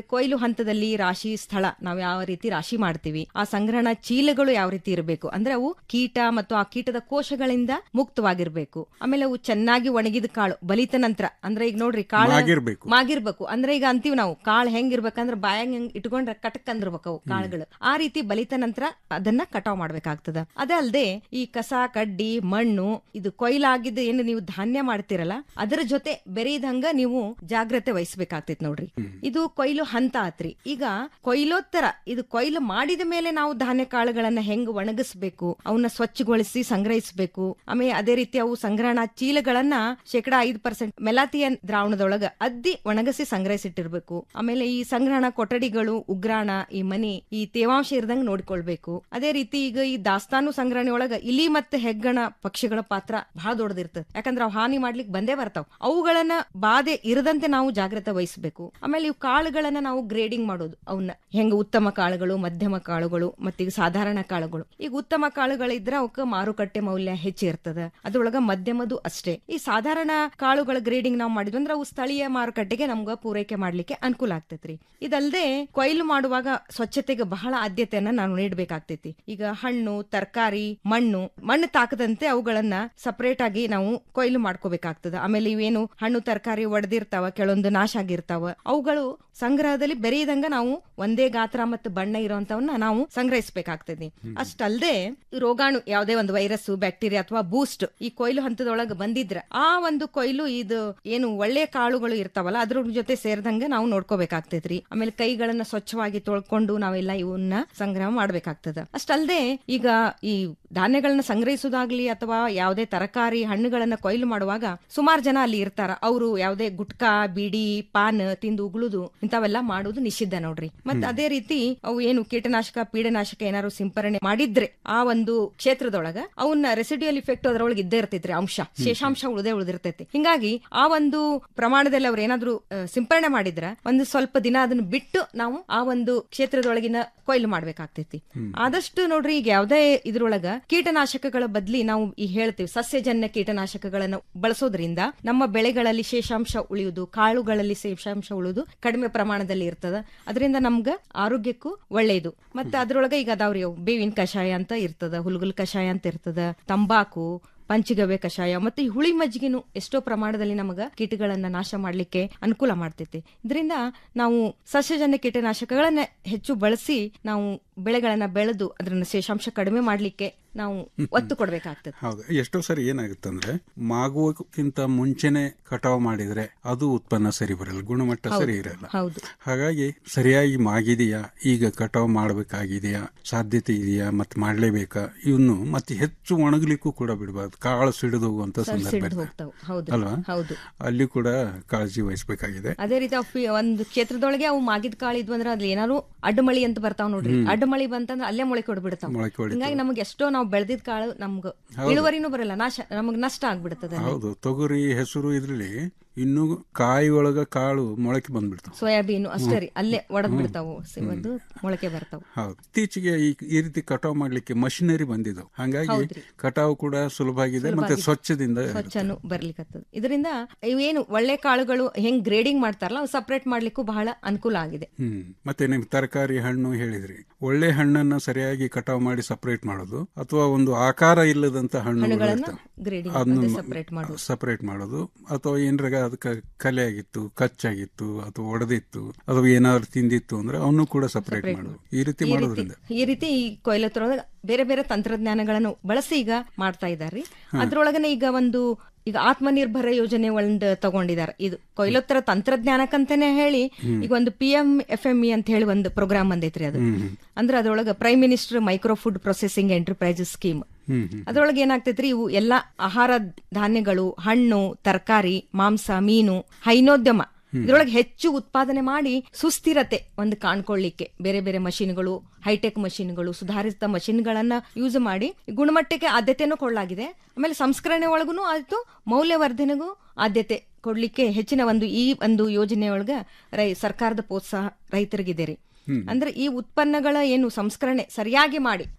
ಹಂತದಲ್ಲಿ ರಾಶಿ ಸ್ಥಳ ನಾವು ಯಾವ ರೀತಿ ರಾಶಿ ಮಾಡ್ತೀವಿ ಆ ಸಂಗ್ರಹಣಾ ಚೀಲಗಳು ಯಾವ ರೀತಿ ಇರಬೇಕು ಅಂದ್ರೆ ಅವು ಕೀಟ ಮತ್ತು ಆ ಕೀಟದ ಕೋಶಗಳಿಂದ ಮುಕ್ತವಾಗಿರ್ಬೇಕು ಆಮೇಲೆ ಅವು ಚೆನ್ನಾಗಿ ಒಣಗಿದ ಕಾಳು ಬಲಿತ ನಂತರ ಅಂದ್ರೆ ಈಗ ನೋಡ್ರಿ ಕಾಳು ಮಾಗಿರ್ಬೇಕು. ಮಾಗಿರ್ಬೇಕು ಅಂದ್ರೆ ಈಗ ಅಂತೀವಿ ನಾವು ಕಾಳು ಹೆಂಗಿರ್ಬೇಕಂದ್ರೆ ಬಾಯಾಗ ಹೆಂಗ್ ಇಟ್ಕೊಂಡ್ರೆ ಕಟಕ್ ಅಂದಿರ್ಬೇಕು ಅವು ಕಾಳುಗಳು ಆ ರೀತಿ ಬಲಿತ ನಂತರ ಅದನ್ನ ಕಟಾವ್ ಮಾಡ್ಬೇಕಾಗ್ತದ ಅದೇ ಅಲ್ಲದೆ ಈ ಕಸ ಕಡ್ಡಿ ಮಣ್ಣು ಇದು ಕೊಯ್ಲಾಗಿದ್ದು ಏನು ನೀವು ಧಾನ್ಯ ಮಾಡ್ತಿರಲ್ಲ ಅದರ ಜೊತೆ ಬೆರೆಯದಂಗ ನೀವು ಜಾಗ್ರತೆ ವಹಿಸ್ಬೇಕಾಗ್ತೈತಿ ನೋಡ್ರಿ ಇದು ಕೊಯ್ಲು ಹಂತ ಆತ್ರಿ ಈಗ ಕೊಯ್ಲೋತ್ತರ ಇದು ಕೊಯ್ಲು ಮಾಡಿದ ಮೇಲೆ ನಾವು ಧಾನ್ಯ ಕಾಳುಗಳನ್ನ ಹೆಂಗ್ ಒಣಗಿಸ್ಬೇಕು ಅವನ್ನ ಸ್ವಚ್ಛಗೊಳಿಸಿ ಸಂಗ್ರಹಿಸಬೇಕು ಆಮೇಲೆ ಅದೇ ರೀತಿ ಅವು ಸಂಗ್ರಹಣಾ ಚೀಲಗಳನ್ನ ಶೇಕಡಾ ಐದು ಪರ್ಸೆಂಟ್ ಮೆಲಾತಿಯನ್ ದ್ರಾವಣದೊಳಗ ಅದ್ದಿ ಒಣಗಿಸಿ ಸಂಗ್ರಹಿಸಿಟ್ಟಿರ್ಬೇಕು ಆಮೇಲೆ ಈ ಸಂಗ್ರಹಣಾ ಕೊಠಡಿಗಳು ಉಗ್ರಾಣ ಈ ಮನಿ ಈ ತೇವಾಂಶ ಇರದಂಗ್ ನೋಡ್ಕೊಳ್ಬೇಕು ಅದೇ ರೀತಿ ಈಗ ಈ ದಾಸ್ತಾನು ಸಂಗ್ರಹಣೆ ಒಳಗ ಇಲಿ ಮತ್ತೆ ಹೆಗ್ಗಣ ಪಕ್ಷಿಗಳ ಪಾತ್ರ ಬಹಳ ದೊಡ್ಡದಿರ್ತದೆ ಯಾಕಂದ್ರೆ ಅವು ಹಾನಿ ಮಾಡ್ಲಿಕ್ಕೆ ಬಂದೇ ಬರ್ತಾವ ಅವುಗಳನ್ನ ಬಾಧೆ ಇರದಂತೆ ನಾವು ಜಾಗ್ರತೆ ವಹಿಸಬೇಕು ಆಮೇಲೆ ಇವು ಕಾಳುಗಳನ್ನ ನಾವು ಗ್ರೇಡಿಂಗ್ ಮಾಡೋದು ಅವನ್ನ ಹೆಂಗ ಉತ್ತಮ ಕಾಳುಗಳು ಮಧ್ಯಮ ಕಾಳುಗಳು ಮತ್ತೆ ಈಗ ಸಾಧಾರಣ ಕಾಳುಗಳು ಈಗ ಉತ್ತಮ ಕಾಳುಗಳಿದ್ರೆ ಅವಕ್ಕ ಮಾರುಕಟ್ಟೆ ಮೌಲ್ಯ ಹೆಚ್ಚಿರ್ತದ ಅದ್ರೊಳಗ ಮಧ್ಯಮದು ಅಷ್ಟೇ ಈ ಸಾಧಾರಣ ಕಾಳುಗಳ ಗ್ರೇಡಿಂಗ್ ನಾವು ಮಾಡಿದ್ವಿ ಅಂದ್ರೆ ಅವು ಸ್ಥಳೀಯ ಮಾರುಕಟ್ಟೆಗೆ ನಮ್ಗ ಪೂರೈಕೆ ಮಾಡ್ಲಿಕ್ಕೆ ಅನುಕೂಲ ಆಗ್ತೈತ್ರಿ ಇದಲ್ದೆ ಕೊಯ್ಲು ಮಾಡುವಾಗ ಸ್ವಚ್ಛತೆಗೆ ಬಹಳ ಆದ್ಯತೆಯನ್ನ ನಾವು ನೀಡಬೇಕಾಗ್ತೈತಿ ಈಗ ಹಣ್ಣು ತರಕಾರಿ ಮಣ್ಣು ಮಣ್ಣು ತಾಕದಂತೆ ಅವುಗಳನ್ನ ಸಪರೇಟ್ ಆಗಿ ನಾವು ಕೊಯ್ಲು ಮಾಡ್ಕೋಬೇಕಾಗ್ತದ ಆಮೇಲೆ ಇವೇನು ಹಣ್ಣು ತರಕಾರಿ ಒಡೆದಿರ್ತಾವ ಕೆಲವೊಂದು ನಾಶ ಆಗಿರ್ತಾವ ಅವುಗಳು ಸಂಗ್ರಹದಲ್ಲಿ ಬೆರೆಯದಂಗ ನಾವು ಒಂದೇ ಗಾತ್ರ ಮತ್ತು ಬಣ್ಣ ಇರುವಂತವನ್ನ ನಾವು ಸಂಗ್ರಹಿಸಬೇಕಾಗ್ತದೆ ಅಷ್ಟಲ್ದೆ ಈ ರೋಗಾಣು ಯಾವುದೇ ಒಂದು ವೈರಸ್ ಬ್ಯಾಕ್ಟೀರಿಯಾ ಅಥವಾ ಬೂಸ್ಟ್ ಈ ಕೊಯ್ಲು ಹಂತದೊಳಗೆ ಬಂದಿದ್ರ ಆ ಒಂದು ಕೊಯ್ಲು ಇದು ಏನು ಒಳ್ಳೆ ಕಾಳುಗಳು ಇರ್ತಾವಲ್ಲ ಅದ್ರ ಜೊತೆ ಸೇರಿದಂಗ ನಾವು ನೋಡ್ಕೋಬೇಕಾಗ್ತೈತ್ರಿ ಆಮೇಲೆ ಕೈಗಳನ್ನ ಸ್ವಚ್ಛವಾಗಿ ತೊಳ್ಕೊಂಡು ನಾವೆಲ್ಲ ಇವನ್ನ ಸಂಗ್ರಹ ಮಾಡ್ಬೇಕಾಗ್ತದ ಅಷ್ಟಲ್ದೆ ಈಗ ಈ ಧಾನ್ಯಗಳನ್ನ ಸಂಗ್ರಹಿಸೋದಾಗ್ಲಿ ಅಥವಾ ಯಾವುದೇ ತರಕಾರಿ ಹಣ್ಣುಗಳನ್ನ ಕೊಯ್ಲು ಮಾಡುವಾಗ ಸುಮಾರು ಜನ ಅಲ್ಲಿ ಇರ್ತಾರ ಅವರು ಯಾವುದೇ ಗುಟ್ಕಾ ಬೀಡಿ ಪಾನ್ ತಿಂದು ಉಗುಳುದು ಇಂಥವೆಲ್ಲ ಮಾಡುದು ನಿಷಿದ್ಧ ನೋಡ್ರಿ ಮತ್ತೆ ಅದೇ ರೀತಿ ಅವು ಏನು ಕೀಟನಾಶಕ ಪೀಡನಾಶಕ ಏನಾದ್ರು ಸಿಂಪರಣೆ ಮಾಡಿದ್ರೆ ಆ ಒಂದು ಕ್ಷೇತ್ರದೊಳಗ ಅವನ್ನ ರೆಸಿಡ್ಯೂಯಲ್ ಇಫೆಕ್ಟ್ ಅದರೊಳಗೆ ಇದ್ದೇ ಇರ್ತೈತ್ರಿ ಅಂಶ ಶೇಷಾಂಶ ಉಳಿದೇ ಉಳಿದಿರ್ತೈತಿ ಹಿಂಗಾಗಿ ಆ ಒಂದು ಪ್ರಮಾಣದಲ್ಲಿ ಅವ್ರು ಏನಾದ್ರು ಆ, ಸಿಂಪರಣೆ ಮಾಡಿದ್ರ ಒಂದು ಸ್ವಲ್ಪ ದಿನ ಅದನ್ನ ಬಿಟ್ಟು ನಾವು ಆ ಒಂದು ಕ್ಷೇತ್ರದೊಳಗಿನ ಕೊಯ್ಲು ಮಾಡ್ಬೇಕಾಗ್ತೈತಿ ಆದಷ್ಟು ನೋಡ್ರಿ ಈಗ ಯಾವ್ದೇ ಇದ್ರೊಳಗ ಕೀಟನಾಶಕಗಳ ಬದ್ಲಿ ನಾವು ಈ ಹೇಳ್ತೀವಿ ಸಸ್ಯಜನ್ಯ ಕೀಟನಾಶಕಗಳನ್ನ ಬಳಸೋದ್ರಿಂದ ನಮ್ಮ ಬೆಳೆಗಳಲ್ಲಿ ಶೇಷಾಂಶ ಉಳಿಯುವುದು ಕಾಳುಗಳಲ್ಲಿ ಶೇಷಾಂಶ ಉಳಿಯುವುದು ಕಡಿಮೆ ಪ್ರಮಾಣದಲ್ಲಿ ಇರ್ತದ ಅದರಿಂದ ನಮ್ಗ ಆರೋಗ್ಯಕ್ಕೂ ಒಳ್ಳೆಯದು ಮತ್ತೆ ಅದ್ರೊಳಗ ಈಗ ಅದಾವ್ರಿ ಅವು ಬೇವಿನ ಕಷಾಯ ಅಂತ ಇರ್ತದ ಹುಲ್ಗುಲ್ ಕಷಾಯ ಅಂತ ಇರ್ತದ ತಂಬಾಕು ಪಂಚಗವ್ಯ ಕಷಾಯ ಮತ್ತೆ ಈ ಹುಳಿ ಮಜ್ಜಿಗೆನು ಎಷ್ಟೋ ಪ್ರಮಾಣದಲ್ಲಿ ನಮಗ ಕೀಟಗಳನ್ನ ನಾಶ ಮಾಡ್ಲಿಕ್ಕೆ ಅನುಕೂಲ ಮಾಡ್ತೈತಿ ಇದರಿಂದ ನಾವು ಸಸ್ಯಜನ್ಯ ಕೀಟನಾಶಕಗಳನ್ನ ಹೆಚ್ಚು ಬಳಸಿ ನಾವು ಬೆಳೆಗಳನ್ನ ಬೆಳೆದು ಅದನ್ನ ಶೇಷಾಂಶ ಕಡಿಮೆ ಮಾಡ್ಲಿಕ್ಕೆ ನಾವು ಒತ್ತು ಕೊಡ್ಬೇಕಾಗ್ತದೆ ಹೌದು ಎಷ್ಟೋ ಸರಿ ಏನಾಗುತ್ತಂದ್ರೆ ಮಾಗುವಕ್ಕಿಂತ ಮುಂಚೆನೆ ಕಟಾವು ಮಾಡಿದ್ರೆ ಅದು ಉತ್ಪನ್ನ ಸರಿ ಬರಲ್ಲ ಗುಣಮಟ್ಟ ಸರಿ ಇರಲ್ಲ ಹೌದು ಹಾಗಾಗಿ ಸರಿಯಾಗಿ ಮಾಗಿದೆಯಾ ಈಗ ಕಟಾವು ಮಾಡಬೇಕಾಗಿದೆಯಾ ಸಾಧ್ಯತೆ ಇದೆಯಾ ಮತ್ತೆ ಮಾಡ್ಲೇಬೇಕಾ ಇವನ್ನು ಮತ್ತೆ ಹೆಚ್ಚು ಒಣಗಲಿಕ್ಕೂ ಕೂಡ ಬಿಡಬಾರ್ದು ಕಾಳು ಸಿಡಿದು ಹೋಗುವಂತ ಸರ್ ಸಂದರ್ಭ ಸಿಡ್ದು ಇರ್ತದೆ. ಹೋಗ್ತಾವ್ ಹೌದು ಅಲ್ವಾ ಹೌದು ಅಲ್ಲಿ ಕೂಡ ಕಾಳಜಿ ವಹಿಸಬೇಕಾಗಿದೆ ಅದೇ ರೀತಿ ಅವು ಫಿ- ಒಂದು ಕ್ಷೇತ್ರದೊಳಗೆ ಅವು ಮಾಗಿದ ಕಾಳು ಇದ್ವು ಅಂದ್ರೆ ಅದ್ರಲ್ಲಿ ಏನಾದ್ರು ಅಡ್ಡಮಳಿ ಅಂತ ಬರ್ತಾವ್ ನೋಡ್ರಿ ಹ್ಮ್. ಅಡ್ಡಮಳಿ ಬಂತಂದ್ರೆ ಅಲ್ಲೇ ಮೊಳಕೆ ಹೊಡ್ಬಿಡ್ತಾವ ಮೊಳಕೆ ಹೊಡಿತಾವ. ಹಿಂಗಾಗಿ ನಮ್ಗೆ ಎಷ್ಟೋ ನಾವು ಬೆಳೆದಿದ್ ಕಾಳು ನಮ್ಗ ಹೌದು. ಇಳುವರಿನೂ ಬರಲ್ಲ ನಾಶ ನಮಗ್ ನಷ್ಟ ಆಗ್ಬಿಡ್ತದೆ ಹೌದು ತೊಗರಿ ಹೆಸರು ಇದ್ರಲ್ಲಿ ಇನ್ನು ಕಾಯಿ ಒಳಗ ಕಾಳು ಮೊಳಕೆ ಬಂದ್ಬಿಡ್ತಾವ ಸೋಯಾಬೀನ್ ಅಷ್ಟೇ ರೀ ಅಲ್ಲೇ ಒಡದ್ ಹ್ಮ್. ಬಿಡ್ತಾವು ಸಿಗೋದು ಮೊಳಕೆ ಬರ್ತಾವ ಹೌದು ಇತ್ತೀಚೆಗೆ ಈ ಈ ರೀತಿ ಕಟಾವು ಮಾಡ್ಲಿಕ್ಕೆ ಮಷಿನರಿ ಬಂದಿದ್ದವು ಹಾಗಾಗಿ ಹೌದ್ರಿ. ಕಟಾವು ಕೂಡ ಸುಲಭ ಆಗಿದೆ ಮತ್ತೆ ಸುಲಭ ಆಗಿದೆ. ಸ್ವಚ್ಛದಿಂದ ಸ್ವಚ್ಛನು ಬರ್ಲಿಕ್ಕತ್ತದ ಇದರಿಂದ ಇವೇನು ಒಳ್ಳೆ ಕಾಳುಗಳು ಹೆಂಗ್ ಗ್ರೇಡಿಂಗ್ ಮಾಡ್ತಾರಲ್ಲ ಅವು ಸಪರೇಟ್ ಮಾಡ್ಲಿಕ್ಕೂ ಬಹಳ ಅನುಕೂಲ ಆಗಿದೆ ಹ್ಮ್ ಮತ್ತೆ ನಿಮ್ ತರಕಾರಿ ಹಣ್ಣು ಹೇಳಿದ್ರಿ ಒಳ್ಳೆ ಹಣ್ಣನ್ನ ಸರಿಯಾಗಿ ಕಟಾವು ಮಾಡಿ ಸಪರೇಟ್ ಮಾಡೋದು ಅಥವಾ ಒಂದು ಆಕಾರ ಇಲ್ಲದಂತ ಹಣ್ಣುಗಳು ಹಣ್ಣುಗಳನ್ನ ಇರ್ತವೆ. grading ಅದನ್ನ ಅದೇ separate ಮಾಡೋದು. ಸಪರೇಟ್ ಮಾಡೋದು ಅಥವಾ ಏನ್ರಾಗ ಅದಕ್ಕೆ ಕಲೆ ಆಗಿತ್ತು ಕಚ್ಚಾಗಿತ್ತು ಅಥವಾ ಒಡೆದಿತ್ತು ಅಥವಾ ಏನಾದ್ರು ತಿಂದಿತ್ತು ಅಂದ್ರೆ ಅವನು ಕೂಡ ಸಪರೇಟ್ Separate ಮಾಡೋದು ಈ ರೀತಿ ಈ ರೀತಿ ಮಾಡೋದ್ರಿಂದ ಈ ರೀತಿ ಈ ಕೊಯ್ಲತ್ರೊಳಗ ಬೇರೆ ಬೇರೆ ತಂತ್ರಜ್ಞಾನಗಳನ್ನು ಬಳಸಿ ಈಗ ಮಾಡ್ತಾ ಇದಾರ್ರಿ ಹಾ. ಅದ್ರೊಳಗನೆ ಈಗ ಒಂದು ಈಗ ಆತ್ಮನಿರ್ಭರ ಯೋಜನೆ ಒಂದು ತಗೊಂಡಿದ್ದಾರೆ ಇದು ಕೊಯ್ಲೋತ್ತರ ತಂತ್ರಜ್ಞಾನಕ್ಕಂತಾನೆ ಹೇಳಿ ಹ್ಮ್. ಈಗ ಒಂದು P M F M E ಅಂತ ಹೇಳಿ ಒಂದು ಪ್ರೋಗ್ರಾಮ್ ಬಂದೈತ್ರಿ ಅದು ಹ್ಮ್, ಹ್ಮ್. ಅಂದ್ರೆ ಅದ್ರೊಳಗ prime minister micro food processing enterprises scheme hmm hmm ಅದ್ರೊಳಗೆ ಏನಾಗ್ತೈತ್ರಿ ಇವು ಎಲ್ಲಾ ಆಹಾರ ಧಾನ್ಯಗಳು ಹಣ್ಣು ತರಕಾರಿ ಮಾಂಸ ಮೀನು ಹೈನೋದ್ಯಮ ಇದ್ರೊಳಗೆ ಹೆಚ್ಚು ಉತ್ಪಾದನೆ ಮಾಡಿ ಸುಸ್ಥಿರತೆ ಒಂದು ಕಾಣ್ಕೊಳ್ಳಿಕ್ಕೆ ಬೇರೆ ಬೇರೆ ಮಷಿನ್ಗಳು ಹೈಟೆಕ್ ಮಷಿನ್ಗಳು ಸುಧಾರಿತ ಮಷಿನ್ಗಳನ್ನ ಯೂಸ್ ಮಾಡಿ ಗುಣಮಟ್ಟಕ್ಕೆ ಆದ್ಯತೆಯನ್ನು ಕೊಡಲಾಗಿದೆ ಆಮೇಲೆ ಸಂಸ್ಕರಣೆ ಒಳಗೂ ಆಯ್ತು ಮೌಲ್ಯವರ್ಧನೆಗೂ ಆದ್ಯತೆ ಕೊಡ್ಲಿಕ್ಕೆ ಹೆಚ್ಚಿನ ಒಂದು ಈ ಒಂದು ಯೋಜನೆಯೊಳಗ ರೈ ಸರ್ಕಾರದ ಪ್ರೋತ್ಸಾಹ ರೈತರಿಗಿದೆ ರೀ ಹ್ಮ್. ಅಂದ್ರೆ ಈ ಉತ್ಪನ್ನಗಳ ಏನು ಸಂಸ್ಕರಣೆ ಸರಿಯಾಗಿ ಮಾಡಿ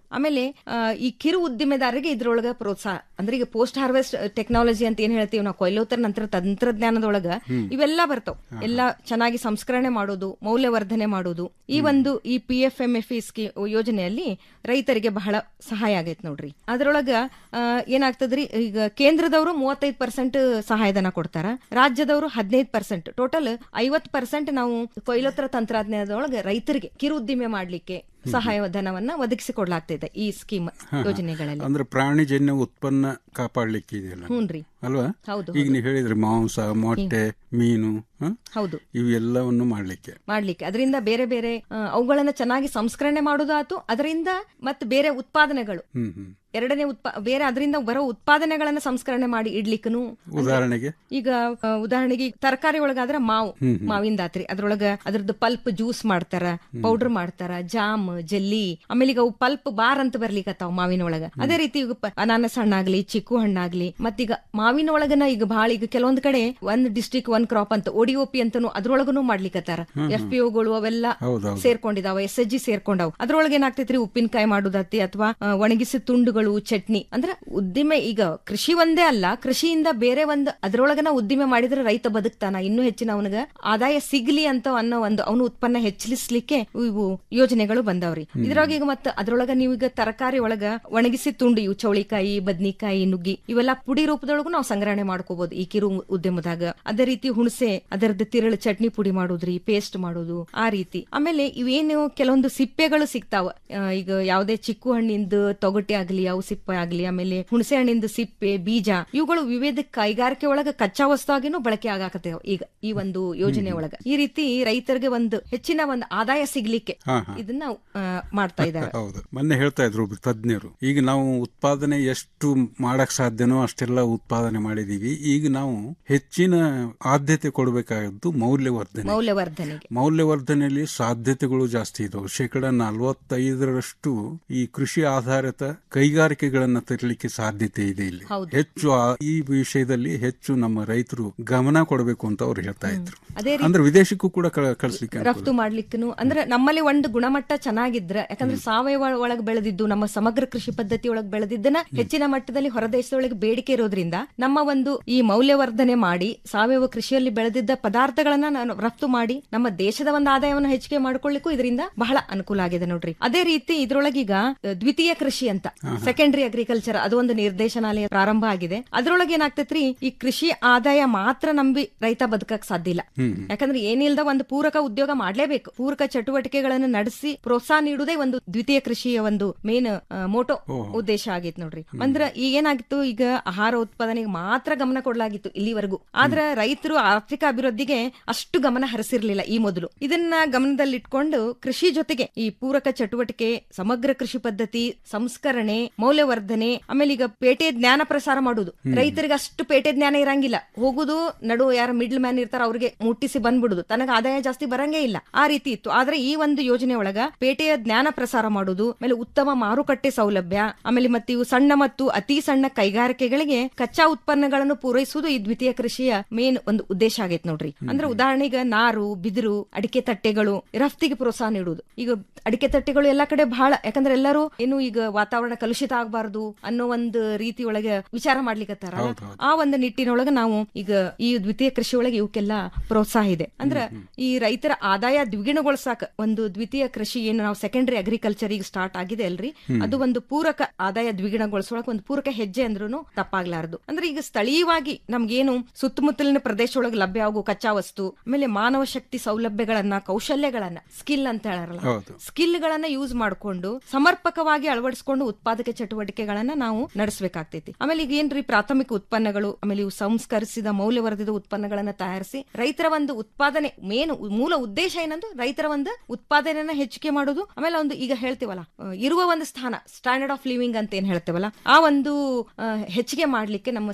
ಆಮೇಲೆ ಆ, ಈ ಕಿರು ಉದ್ದಿಮೆದಾರರಿಗೆ ಇದ್ರೊಳಗ ಪ್ರೋತ್ಸಾಹ ಅಂದ್ರೆ ಈಗ ಪೋಸ್ಟ್ ಹಾರ್ವೆಸ್ಟ್ ಟೆಕ್ನಾಲಜಿ ಅಂತ ಏನ್ ಹೇಳ್ತೀವಿ ನಾವು ಕೊಯ್ಲೋತ್ತರ ನಂತರ ತಂತ್ರಜ್ಞಾನದೊಳಗ ಹ್ಮ್. ಇವೆಲ್ಲ ಬರ್ತಾವ್ ಎಲ್ಲ ಚೆನ್ನಾಗಿ ಸಂಸ್ಕರಣೆ ಮಾಡೋದು ಮೌಲ್ಯವರ್ಧನೆ ಮಾಡೋದು ಈ ಒಂದು ಈ ಪಿ ಎಫ್ ಎಂ ಎಫ್ ಸ್ಕೀ ಯೋಜನೆಯಲ್ಲಿ ರೈತರಿಗೆ ಬಹಳ ಸಹಾಯ ಆಗೈತೆ ನೋಡ್ರಿ ಅದ್ರೊಳಗ ಆ, ಏನಾಗ್ತದ್ರಿ ಈಗ ಕೇಂದ್ರದವರು ಮೂವತ್ತೈದು ಪರ್ಸೆಂಟ್ ಸಹಾಯಧನ ಕೊಡ್ತಾರ ರಾಜ್ಯದವರು ಹದಿನೈದು ಪರ್ಸೆಂಟ್ ಟೋಟಲ್ ಐವತ್ ಪರ್ಸೆಂಟ್ ನಾವು ಕೊಯ್ಲೋತ್ತರ ತಂತ್ರಜ್ಞಾನದೊಳಗೆ ರೈತರಿಗೆ ಕಿರು ಉದ್ದಿಮೆ ಮಾಡ್ಲಿಕ್ಕೆ ಸಹಾಯಧನವನ್ನ ಒದಗಿಸಿಕೊಡ್ಲಾಗ್ತಿದೆ ಈ ಸ್ಕೀಮ್ ಹಾ. ಯೋಜನೆಗಳಲ್ಲಿ ಅಂದ್ರೆ ಪ್ರಾಣಿಜನ್ಯ ಉತ್ಪನ್ನ ಕಾಪಾಡ್ಲಿಕ್ಕೆ ಇದೆಯಲ್ಲ ಹೂನ್ರಿ. ಅಲ್ವಾ ಹೌದು, ಈಗ ಹೌದು. ನೀವು ಹೇಳಿದ್ರಿ ಮಾಂಸ ಮೊಟ್ಟೆ ಮೀನು ಹ? ಹೌದು ಇವೆಲ್ಲವನ್ನು ಮಾಡ್ಲಿಕ್ಕೆ ಮಾಡ್ಲಿಕ್ಕೆ ಅದರಿಂದ ಬೇರೆ ಬೇರೆ ಆ, ಅವುಗಳನ್ನ ಚೆನ್ನಾಗಿ ಸಂಸ್ಕರಣೆ ಮಾಡೋದಾತು ಅದರಿಂದ ಮತ್ತೆ ಬೇರೆ ಉತ್ಪಾದನೆಗಳು ಹ್ಮ್ ಹ್ಮ್ ಎರಡನೇ ಉತ್ಪಾ ಬೇರೆ ಅದರಿಂದ ಬರೋ ಉತ್ಪಾದನೆಗಳನ್ನ ಸಂಸ್ಕರಣೆ ಮಾಡಿ ಇಡ್ಲಿಕ್ಕೂ ಉದಾಹರಣೆಗೆ ಈಗ ಆ, ಉದಾಹರಣೆಗೆ ಈಗ ತರಕಾರಿ ಒಳಗಾದ್ರೆ ಮಾವು ಹ್ಮ್, ಹ್ಮ್. ಮಾವಿಂದಾತ್ರಿ ಅದ್ರೊಳಗ ಅದ್ರದ್ದು ಪಲ್ಪ್ ಜ್ಯೂಸ್ ಮಾಡ್ತಾರ ಪೌಡರ್ ಮಾಡ್ತಾರ ಜಾಮ್ ಜೆಲ್ಲಿ ಆಮೇಲೆ ಈಗ ಅವು ಪಲ್ಪ್ ಬಾರ್ ಅಂತ ಬರ್ಲಿಕ್ಕತ್ತಾವ ಮಾವಿನ ಒಳಗ ಅದೇ ರೀತಿ ಈಗ ಪ- ಅನಾನಸ್ ಹಣ್ಣಾಗ್ಲಿ ಚಿಕ್ಕು ಹಣ್ಣಾಗ್ಲಿ ಮತ್ತೀಗ ಮಾವಿನ ಒಳಗನ ಈಗ ಬಹಳ ಈಗ ಕೆಲವೊಂದ್ ಕಡೆ ಒಂದ್ ಡಿಸ್ಟ್ರಿಕ್ಟ್ ಒಂದ್ ಕ್ರಾಪ್ ಅಂತ ಒಡಿಒಪಿ ಅಂತಾನು ಅದ್ರೊಳಗನು ಮಾಡ್ಲಿಕ್ಕತ್ತಾರ ಹ್ಮ್, ಹ್ಮ್. ಎಫ್ ಪಿ ಒಗಳು ಅವೆಲ್ಲ ಹೌದೌದು. ಸೇರ್ಕೊಂಡಿದಾವ ಎಸ್ ಎಚ್ ಜಿ ಸೇರ್ಕೊಂಡಾವ್ ಅದ್ರೊಳಗೆ ಏನಾಗ್ತೈತ್ರಿ ಉಪ್ಪಿನಕಾಯಿ ಮಾಡುದತ್ತಿ ಅಥವಾ ಒಣಗಿಸಿ ತುಂಡುಗಳು ಚಟ್ನಿ ಅಂದ್ರೆ ಉದ್ದಿಮೆ ಈಗ ಕೃಷಿ ಒಂದೇ ಅಲ್ಲ ಕೃಷಿಯಿಂದ ಬೇರೆ ಒಂದು ಅದ್ರೊಳಗನ ಉದ್ದಿಮೆ ಮಾಡಿದ್ರೆ ರೈತ ಬದುಕ್ತಾನ ಇನ್ನೂ ಹೆಚ್ಚಿನ ಅವನಿಗ ಆದಾಯ ಸಿಗ್ಲಿ ಅಂತ ಅನ್ನೋ ಒಂದು ಅವನು ಉತ್ಪನ್ನ ಹೆಚ್ಚಿಸ್ಲಿಕ್ಕೆ ಇವು ಯೋಜನೆಗಳು ಬಂದವ್ರಿ ಹ್ಮ್. ಇದ್ರೊಳಗೆ ಈಗ ಮತ್ತೆ ಅದ್ರೊಳಗ ನೀವು ಈಗ ತರಕಾರಿ ಒಳಗ ಒಣಗಿಸಿ ತುಂಡು ಇವು ಚೌಳಿಕಾಯಿ ಬದ್ನಿಕಾಯಿ ನುಗ್ಗಿ ಇವೆಲ್ಲ ಪುಡಿ ರೂಪದೊಳಗೂ ನಾವು ಸಂಗ್ರಹಣೆ ಮಾಡ್ಕೋಬಹುದು ಈ ಕಿರು ಉದ್ಯಮದಾಗ ಅದೇ ರೀತಿ ಹುಣಸೆ ಅದರದ್ದು ತಿರಳು ಚಟ್ನಿ ಪುಡಿ ಮಾಡೋದ್ರಿ ಪೇಸ್ಟ್ ಮಾಡೋದು ಆ ರೀತಿ ಆಮೇಲೆ ಇವೇನು ಕೆಲವೊಂದು ಸಿಪ್ಪೆಗಳು ಸಿಗ್ತಾವ ಆ, ಈಗ ಯಾವುದೇ ಚಿಕ್ಕು ಹಣ್ಣಿಂದ ತೊಗಟೆ ಆಗ್ಲಿ ಅವು ಸಿಪ್ಪೆ ಆಗ್ಲಿ ಆಮೇಲೆ ಹುಣಸೆ ಹಣ್ಣಿಂದ ಸಿಪ್ಪೆ ಬೀಜ ಇವುಗಳು ವಿವಿಧ ಕೈಗಾರಿಕೆ ಒಳಗ ಕಚ್ಚಾ ವಸ್ತು ಆಗಿನೂ ಬಳಕೆ ಆಗಾಕತ್ತೇವ ಈಗ ಈ ಒಂದು ಯೋಜನೆ ಒಳಗ ಈ ರೀತಿ ರೈತರಿಗೆ ಒಂದು ಹೆಚ್ಚಿನ ಒಂದು ಆದಾಯ ಸಿಗ್ಲಿಕ್ಕೆ ಹಾ, ಹಾ. ಇದನ್ನ ಆ, ಮಾಡ್ತಾ ಇದ್ದಾರೆ ಹೌದು ಮೊನ್ನೆ ಹೇಳ್ತಾ ಇದ್ರು ಒಬ್ರು ತಜ್ಞರು ಈಗ ನಾವು ಉತ್ಪಾದನೆ ಎಷ್ಟು ಮಾಡಕ್ ಸಾಧ್ಯನೋ ಅಷ್ಟೆಲ್ಲ ಉತ್ಪಾದನೆ ಮಾಡಿದೀವಿ ಈಗ ನಾವು ಹೆಚ್ಚಿನ ಆದ್ಯತೆ ಕೊಡಬೇಕಾದ್ದು ಮೌಲ್ಯವರ್ಧನೆ ಮೌಲ್ಯವರ್ಧನೆಗೆ ಮೌಲ್ಯವರ್ಧನೆಯಲ್ಲಿ ಸಾಧ್ಯತೆಗಳು ಜಾಸ್ತಿ ಇದಾವೆ ಶೇಕಡ ನಲವತ್ತೈದರಷ್ಟು ಈ ಕೃಷಿ ಆಧಾರಿತ ಕೈಗಾರಿಕೆಗಳನ್ನ ತರಲಿಕ್ಕೆ ಸಾಧ್ಯತೆ ಇದೆ ಇಲ್ಲಿ ಹೌದು. ಹೆಚ್ಚು ಆ- ಈ ವಿಷಯದಲ್ಲಿ ಹೆಚ್ಚು ನಮ್ಮ ರೈತರು ಗಮನ ಕೊಡಬೇಕು ಅಂತ ಅವ್ರು ಹೇಳ್ತಾ ಇದ್ರು ಅದೇ ರೀತಿ ಅಂದ್ರೆ ವಿದೇಶಕ್ಕೂ ಕೂಡ ಕಳ- ಕಳಿಸ್ಲಿಕ್ಕೆ ಅನುಕೂಲ. ರಫ್ತು ಮಾಡ್ಲಿಕ್ಕೂ ಅಂದ್ರೆ ನಮ್ಮಲ್ಲಿ ಒಂದು ಗುಣಮಟ್ಟ ಚೆನ್ನಾಗಿದ್ರ ಯಾಕಂದ್ರೆ ಸಾವಯವ ಒಳಗ್ ಬೆಳೆದಿದ್ದು ನಮ್ಮ ಸಮಗ್ರ ಕೃಷಿ ಪದ್ಧತಿ ಒಳಗ್ ಬೆಳೆದಿದ್ದನ್ನ ಹೆಚ್ಚಿನ ಮಟ್ಟದಲ್ಲಿ ಹೊರದೇಶದೊಳಗೆ ಬೇಡಿಕೆ ಇರೋದ್ರಿಂದ ನಮ್ಮ ಒಂದು ಈ ಮೌಲ್ಯವರ್ಧನೆ ಮಾಡಿ ಸಾವಯವ ಕೃಷಿಯಲ್ಲಿ ಬೆಳೆದಿದ್ದ ಪದಾರ್ಥಗಳನ್ನ ನಾನು ರಫ್ತು ಮಾಡಿ ನಮ್ಮ ದೇಶದ ಒಂದು ಆದಾಯವನ್ನು ಹೆಚ್ಚಿಗೆ ಮಾಡ್ಕೊಳ್ಳಿಕ್ಕೂ ಇದರಿಂದ ಬಹಳ ಅನುಕೂಲ ಆಗಿದೆ ನೋಡ್ರಿ ಅದೇ ರೀತಿ ಇದ್ರೊಳಗೀಗ ಅಹ್, ದ್ವಿತೀಯ ಕೃಷಿ ಅಂತ ಸೆಕೆಂಡರಿ ಅಗ್ರಿಕಲ್ಚರ್ ಅದು ಒಂದು ನಿರ್ದೇಶನಾಲಯ ಪ್ರಾರಂಭ ಆಗಿದೆ ಅದ್ರೊಳಗೆ ಏನಾಗ್ತೈತ್ರಿ ಈ ಕೃಷಿ ಆದಾಯ ಮಾತ್ರ ನಂಬಿ ರೈತ ಬದುಕಕ್ ಸಾಧ್ಯ ಇಲ್ಲ ಹ್ಮ್. ಯಾಕಂದ್ರೆ ಏನಿಲ್ದ ಒಂದು ಪೂರಕ ಉದ್ಯೋಗ ಮಾಡ್ಲೇಬೇಕು ಪೂರಕ ಚಟುವಟಿಕೆಗಳನ್ನು ನಡೆಸಿ ಪ್ರೋತ್ಸಾಹ ನೀಡುವುದೇ ಒಂದು ದ್ವಿತೀಯ ಕೃಷಿಯ ಒಂದು ಮೇನ್ ಮೋಟೋ ಉದ್ದೇಶ ಆಗೈತೆ ನೋಡ್ರಿ ಅಂದ್ರ ಈಗ ಏನಾಗಿತ್ತು ಈಗ ಆಹಾರ ಉತ್ಪಾದನೆಗೆ ಮಾತ್ರ ಗಮನ ಕೊಡ್ಲಾಗಿತ್ತು ಇಲ್ಲಿವರೆಗೂ ಆದ್ರ ರೈತರು ಆರ್ಥಿಕ ಅಭಿವೃದ್ಧಿಗೆ ಅಷ್ಟು ಗಮನ ಹರಿಸಿರ್ಲಿಲ್ಲ ಈ ಮೊದಲು ಇದನ್ನ ಗಮನದಲ್ಲಿಟ್ಕೊಂಡು ಕೃಷಿ ಜೊತೆಗೆ ಈ ಪೂರಕ ಚಟುವಟಿಕೆ ಸಮಗ್ರ ಕೃಷಿ ಪದ್ಧತಿ ಸಂಸ್ಕರಣೆ ಮೌಲ್ಯವರ್ಧನೆ ಆಮೇಲೆ ಈಗ ಪೇಟೆ ಜ್ಞಾನ ಪ್ರಸಾರ ಮಾಡುದು ಹ್ಮ್. ರೈತರಿಗೆ ಅಷ್ಟು ಪೇಟೆ ಜ್ಞಾನ ಇರಂಗಿಲ್ಲ ಹೋಗುದು ನಡು ಯಾರ ಮಿಡ್ಲ್ ಮ್ಯಾನ್ ಇರ್ತಾರ ಅವ್ರಿಗೆ ಮುಟ್ಟಿಸಿ ಬಂದ್ಬಿಡುದು ತನಗ ಆದಾಯ ಜಾಸ್ತಿ ಬರಂಗೇ ಇಲ್ಲ ಆ ರೀತಿ ಇತ್ತು ಆದ್ರೆ ಈ ಒಂದು ಯೋಜನೆ ಒಳಗ ಪೇಟೆಯ ಜ್ಞಾನ ಪ್ರಸಾರ ಮಾಡುದು ಆಮೇಲೆ ಉತ್ತಮ ಮಾರುಕಟ್ಟೆ ಸೌಲಭ್ಯ ಆಮೇಲೆ ಮತ್ತೆ ಇವು ಸಣ್ಣ ಮತ್ತು ಅತಿ ಸಣ್ಣ ಕೈಗಾರಿಕೆಗಳಿಗೆ ಕಚ್ಚಾ ಉತ್ಪನ್ನಗಳನ್ನು ಪೂರೈಸುವುದು ಈ ದ್ವಿತೀಯ ಕೃಷಿಯ ಮೇನ್ ಒಂದು ಉದ್ದೇಶ ಆಗೈತೆ ನೋಡ್ರಿ ಅಂದ್ರೆ ಉದಾಹರಣೆಗೆ ನಾರು ಬಿದಿರು ಅಡಿಕೆ ತಟ್ಟೆಗಳು ರಫ್ತಿಗೆ ಪ್ರೋತ್ಸಾಹ ನೀಡುವುದು ಈಗ ಅಡಿಕೆ ತಟ್ಟೆಗಳು ಎಲ್ಲಾ ಕಡೆ ಬಹಳ ಯಾಕಂದ್ರೆ ಎಲ್ಲರೂ ಏನು ಈಗ ವಾತಾವರಣ ಕಲುಷಿತ ಆಗಬಾರದು ಅನ್ನೋ ಒಂದು ರೀತಿ ಒಳಗೆ ವಿಚಾರ ಮಾಡ್ಲಿಕ್ಕತ್ತಾರ ಹೌದ್ ಹೌದ್. ಆ ಒಂದು ನಿಟ್ಟಿನೊಳಗೆ ನಾವು ಈಗ ಈ ದ್ವಿತೀಯ ಕೃಷಿ ಒಳಗೆ ಇವಕ್ಕೆಲ್ಲ ಪ್ರೋತ್ಸಾಹ ಇದೆ ಅಂದ್ರೆ ಈ ರೈತರ ಆದಾಯ ದ್ವಿಗುಣಗೊಳಿಸಾಕ ಒಂದು ದ್ವಿತೀಯ ಕೃಷಿ ಏನು ನಾವು ಸೆಕೆಂಡರಿ ಅಗ್ರಿಕಲ್ಚರ್ ಈಗ ಸ್ಟಾರ್ಟ್ ಆಗಿದೆ ಅಲ್ರಿ ಹ್ಮ್. ಅದು ಒಂದು ಪೂರಕ ಆದಾಯ ದ್ವಿಗುಣಗೊಳಿಸೋಳಕ್ ಒಂದು ಪೂರಕ ಹೆಜ್ಜೆ ಅಂದ್ರೂ ತಪ್ಪಾಗ್ಲಾರದು ಅಂದ್ರೆ ಈಗ ಸ್ಥಳೀಯವಾಗಿ ನಮ್ಗೇನು ಸುತ್ತಮುತ್ತಲಿನ ಪ್ರದೇಶ ಒಳಗೆ ಲಭ್ಯ ಆಗೋ ಕಚ್ಚಾ ವಸ್ತು ಆಮೇಲೆ ಮಾನವ ಶಕ್ತಿ ಸೌಲಭ್ಯಗಳನ್ನ ಕೌಶಲ್ಯಗಳನ್ನ ಸ್ಕಿಲ್ ಅಂತ ಹೇಳಾರಲ್ಲ ಹೌದು. ಸ್ಕಿಲ್ ಗಳನ್ನ ಯೂಸ್ ಮಾಡ್ಕೊಂಡು ಸಮರ್ಪಕವಾಗಿ ಅಳವಡಿಸಿಕೊಂಡು ಉತ್ಪಾದಕ ಚಟುವಟಿಕೆಗಳನ್ನ ನಾವು ನಡೆಸಬೇಕಾಗ್ತೈತಿ ಆಮೇಲೆ ಈಗ ಏನ್ರಿ ಪ್ರಾಥಮಿಕ ಉತ್ಪನ್ನಗಳು ಆಮೇಲೆ ಇವು ಸಂಸ್ಕರಿಸಿದ ಮೌಲ್ಯವರ್ಧಿತ ಉತ್ಪನ್ನಗಳನ್ನ ತಯಾರಿಸಿ ರೈತರ ಒಂದು ಉತ್ಪಾದನೆ ಮೇನ್ ಮೂಲ ಉದ್ದೇಶ ಏನಂದ್ರೆ ರೈತರ ಒಂದು ಉತ್ಪಾದನೆಯನ್ನ ಹೆಚ್ಚಿಗೆ ಮಾಡೋದು ಆಮೇಲೆ ಒಂದು ಈಗ ಹೇಳ್ತೀವಲ್ಲ ಅಹ್, ಇರುವ ಒಂದು ಸ್ಥಾನ ಸ್ಟ್ಯಾಂಡರ್ಡ್ ಆಫ್ ಲಿವಿಂಗ್ ಅಂತ ಏನ್ ಹೇಳ್ತೇವಲ್ಲ ಆ ಒಂದು ಅಹ್, ಹೆಚ್ಚಿಗೆ ಮಾಡ್ಲಿಕ್ಕೆ ನಮ್ಮ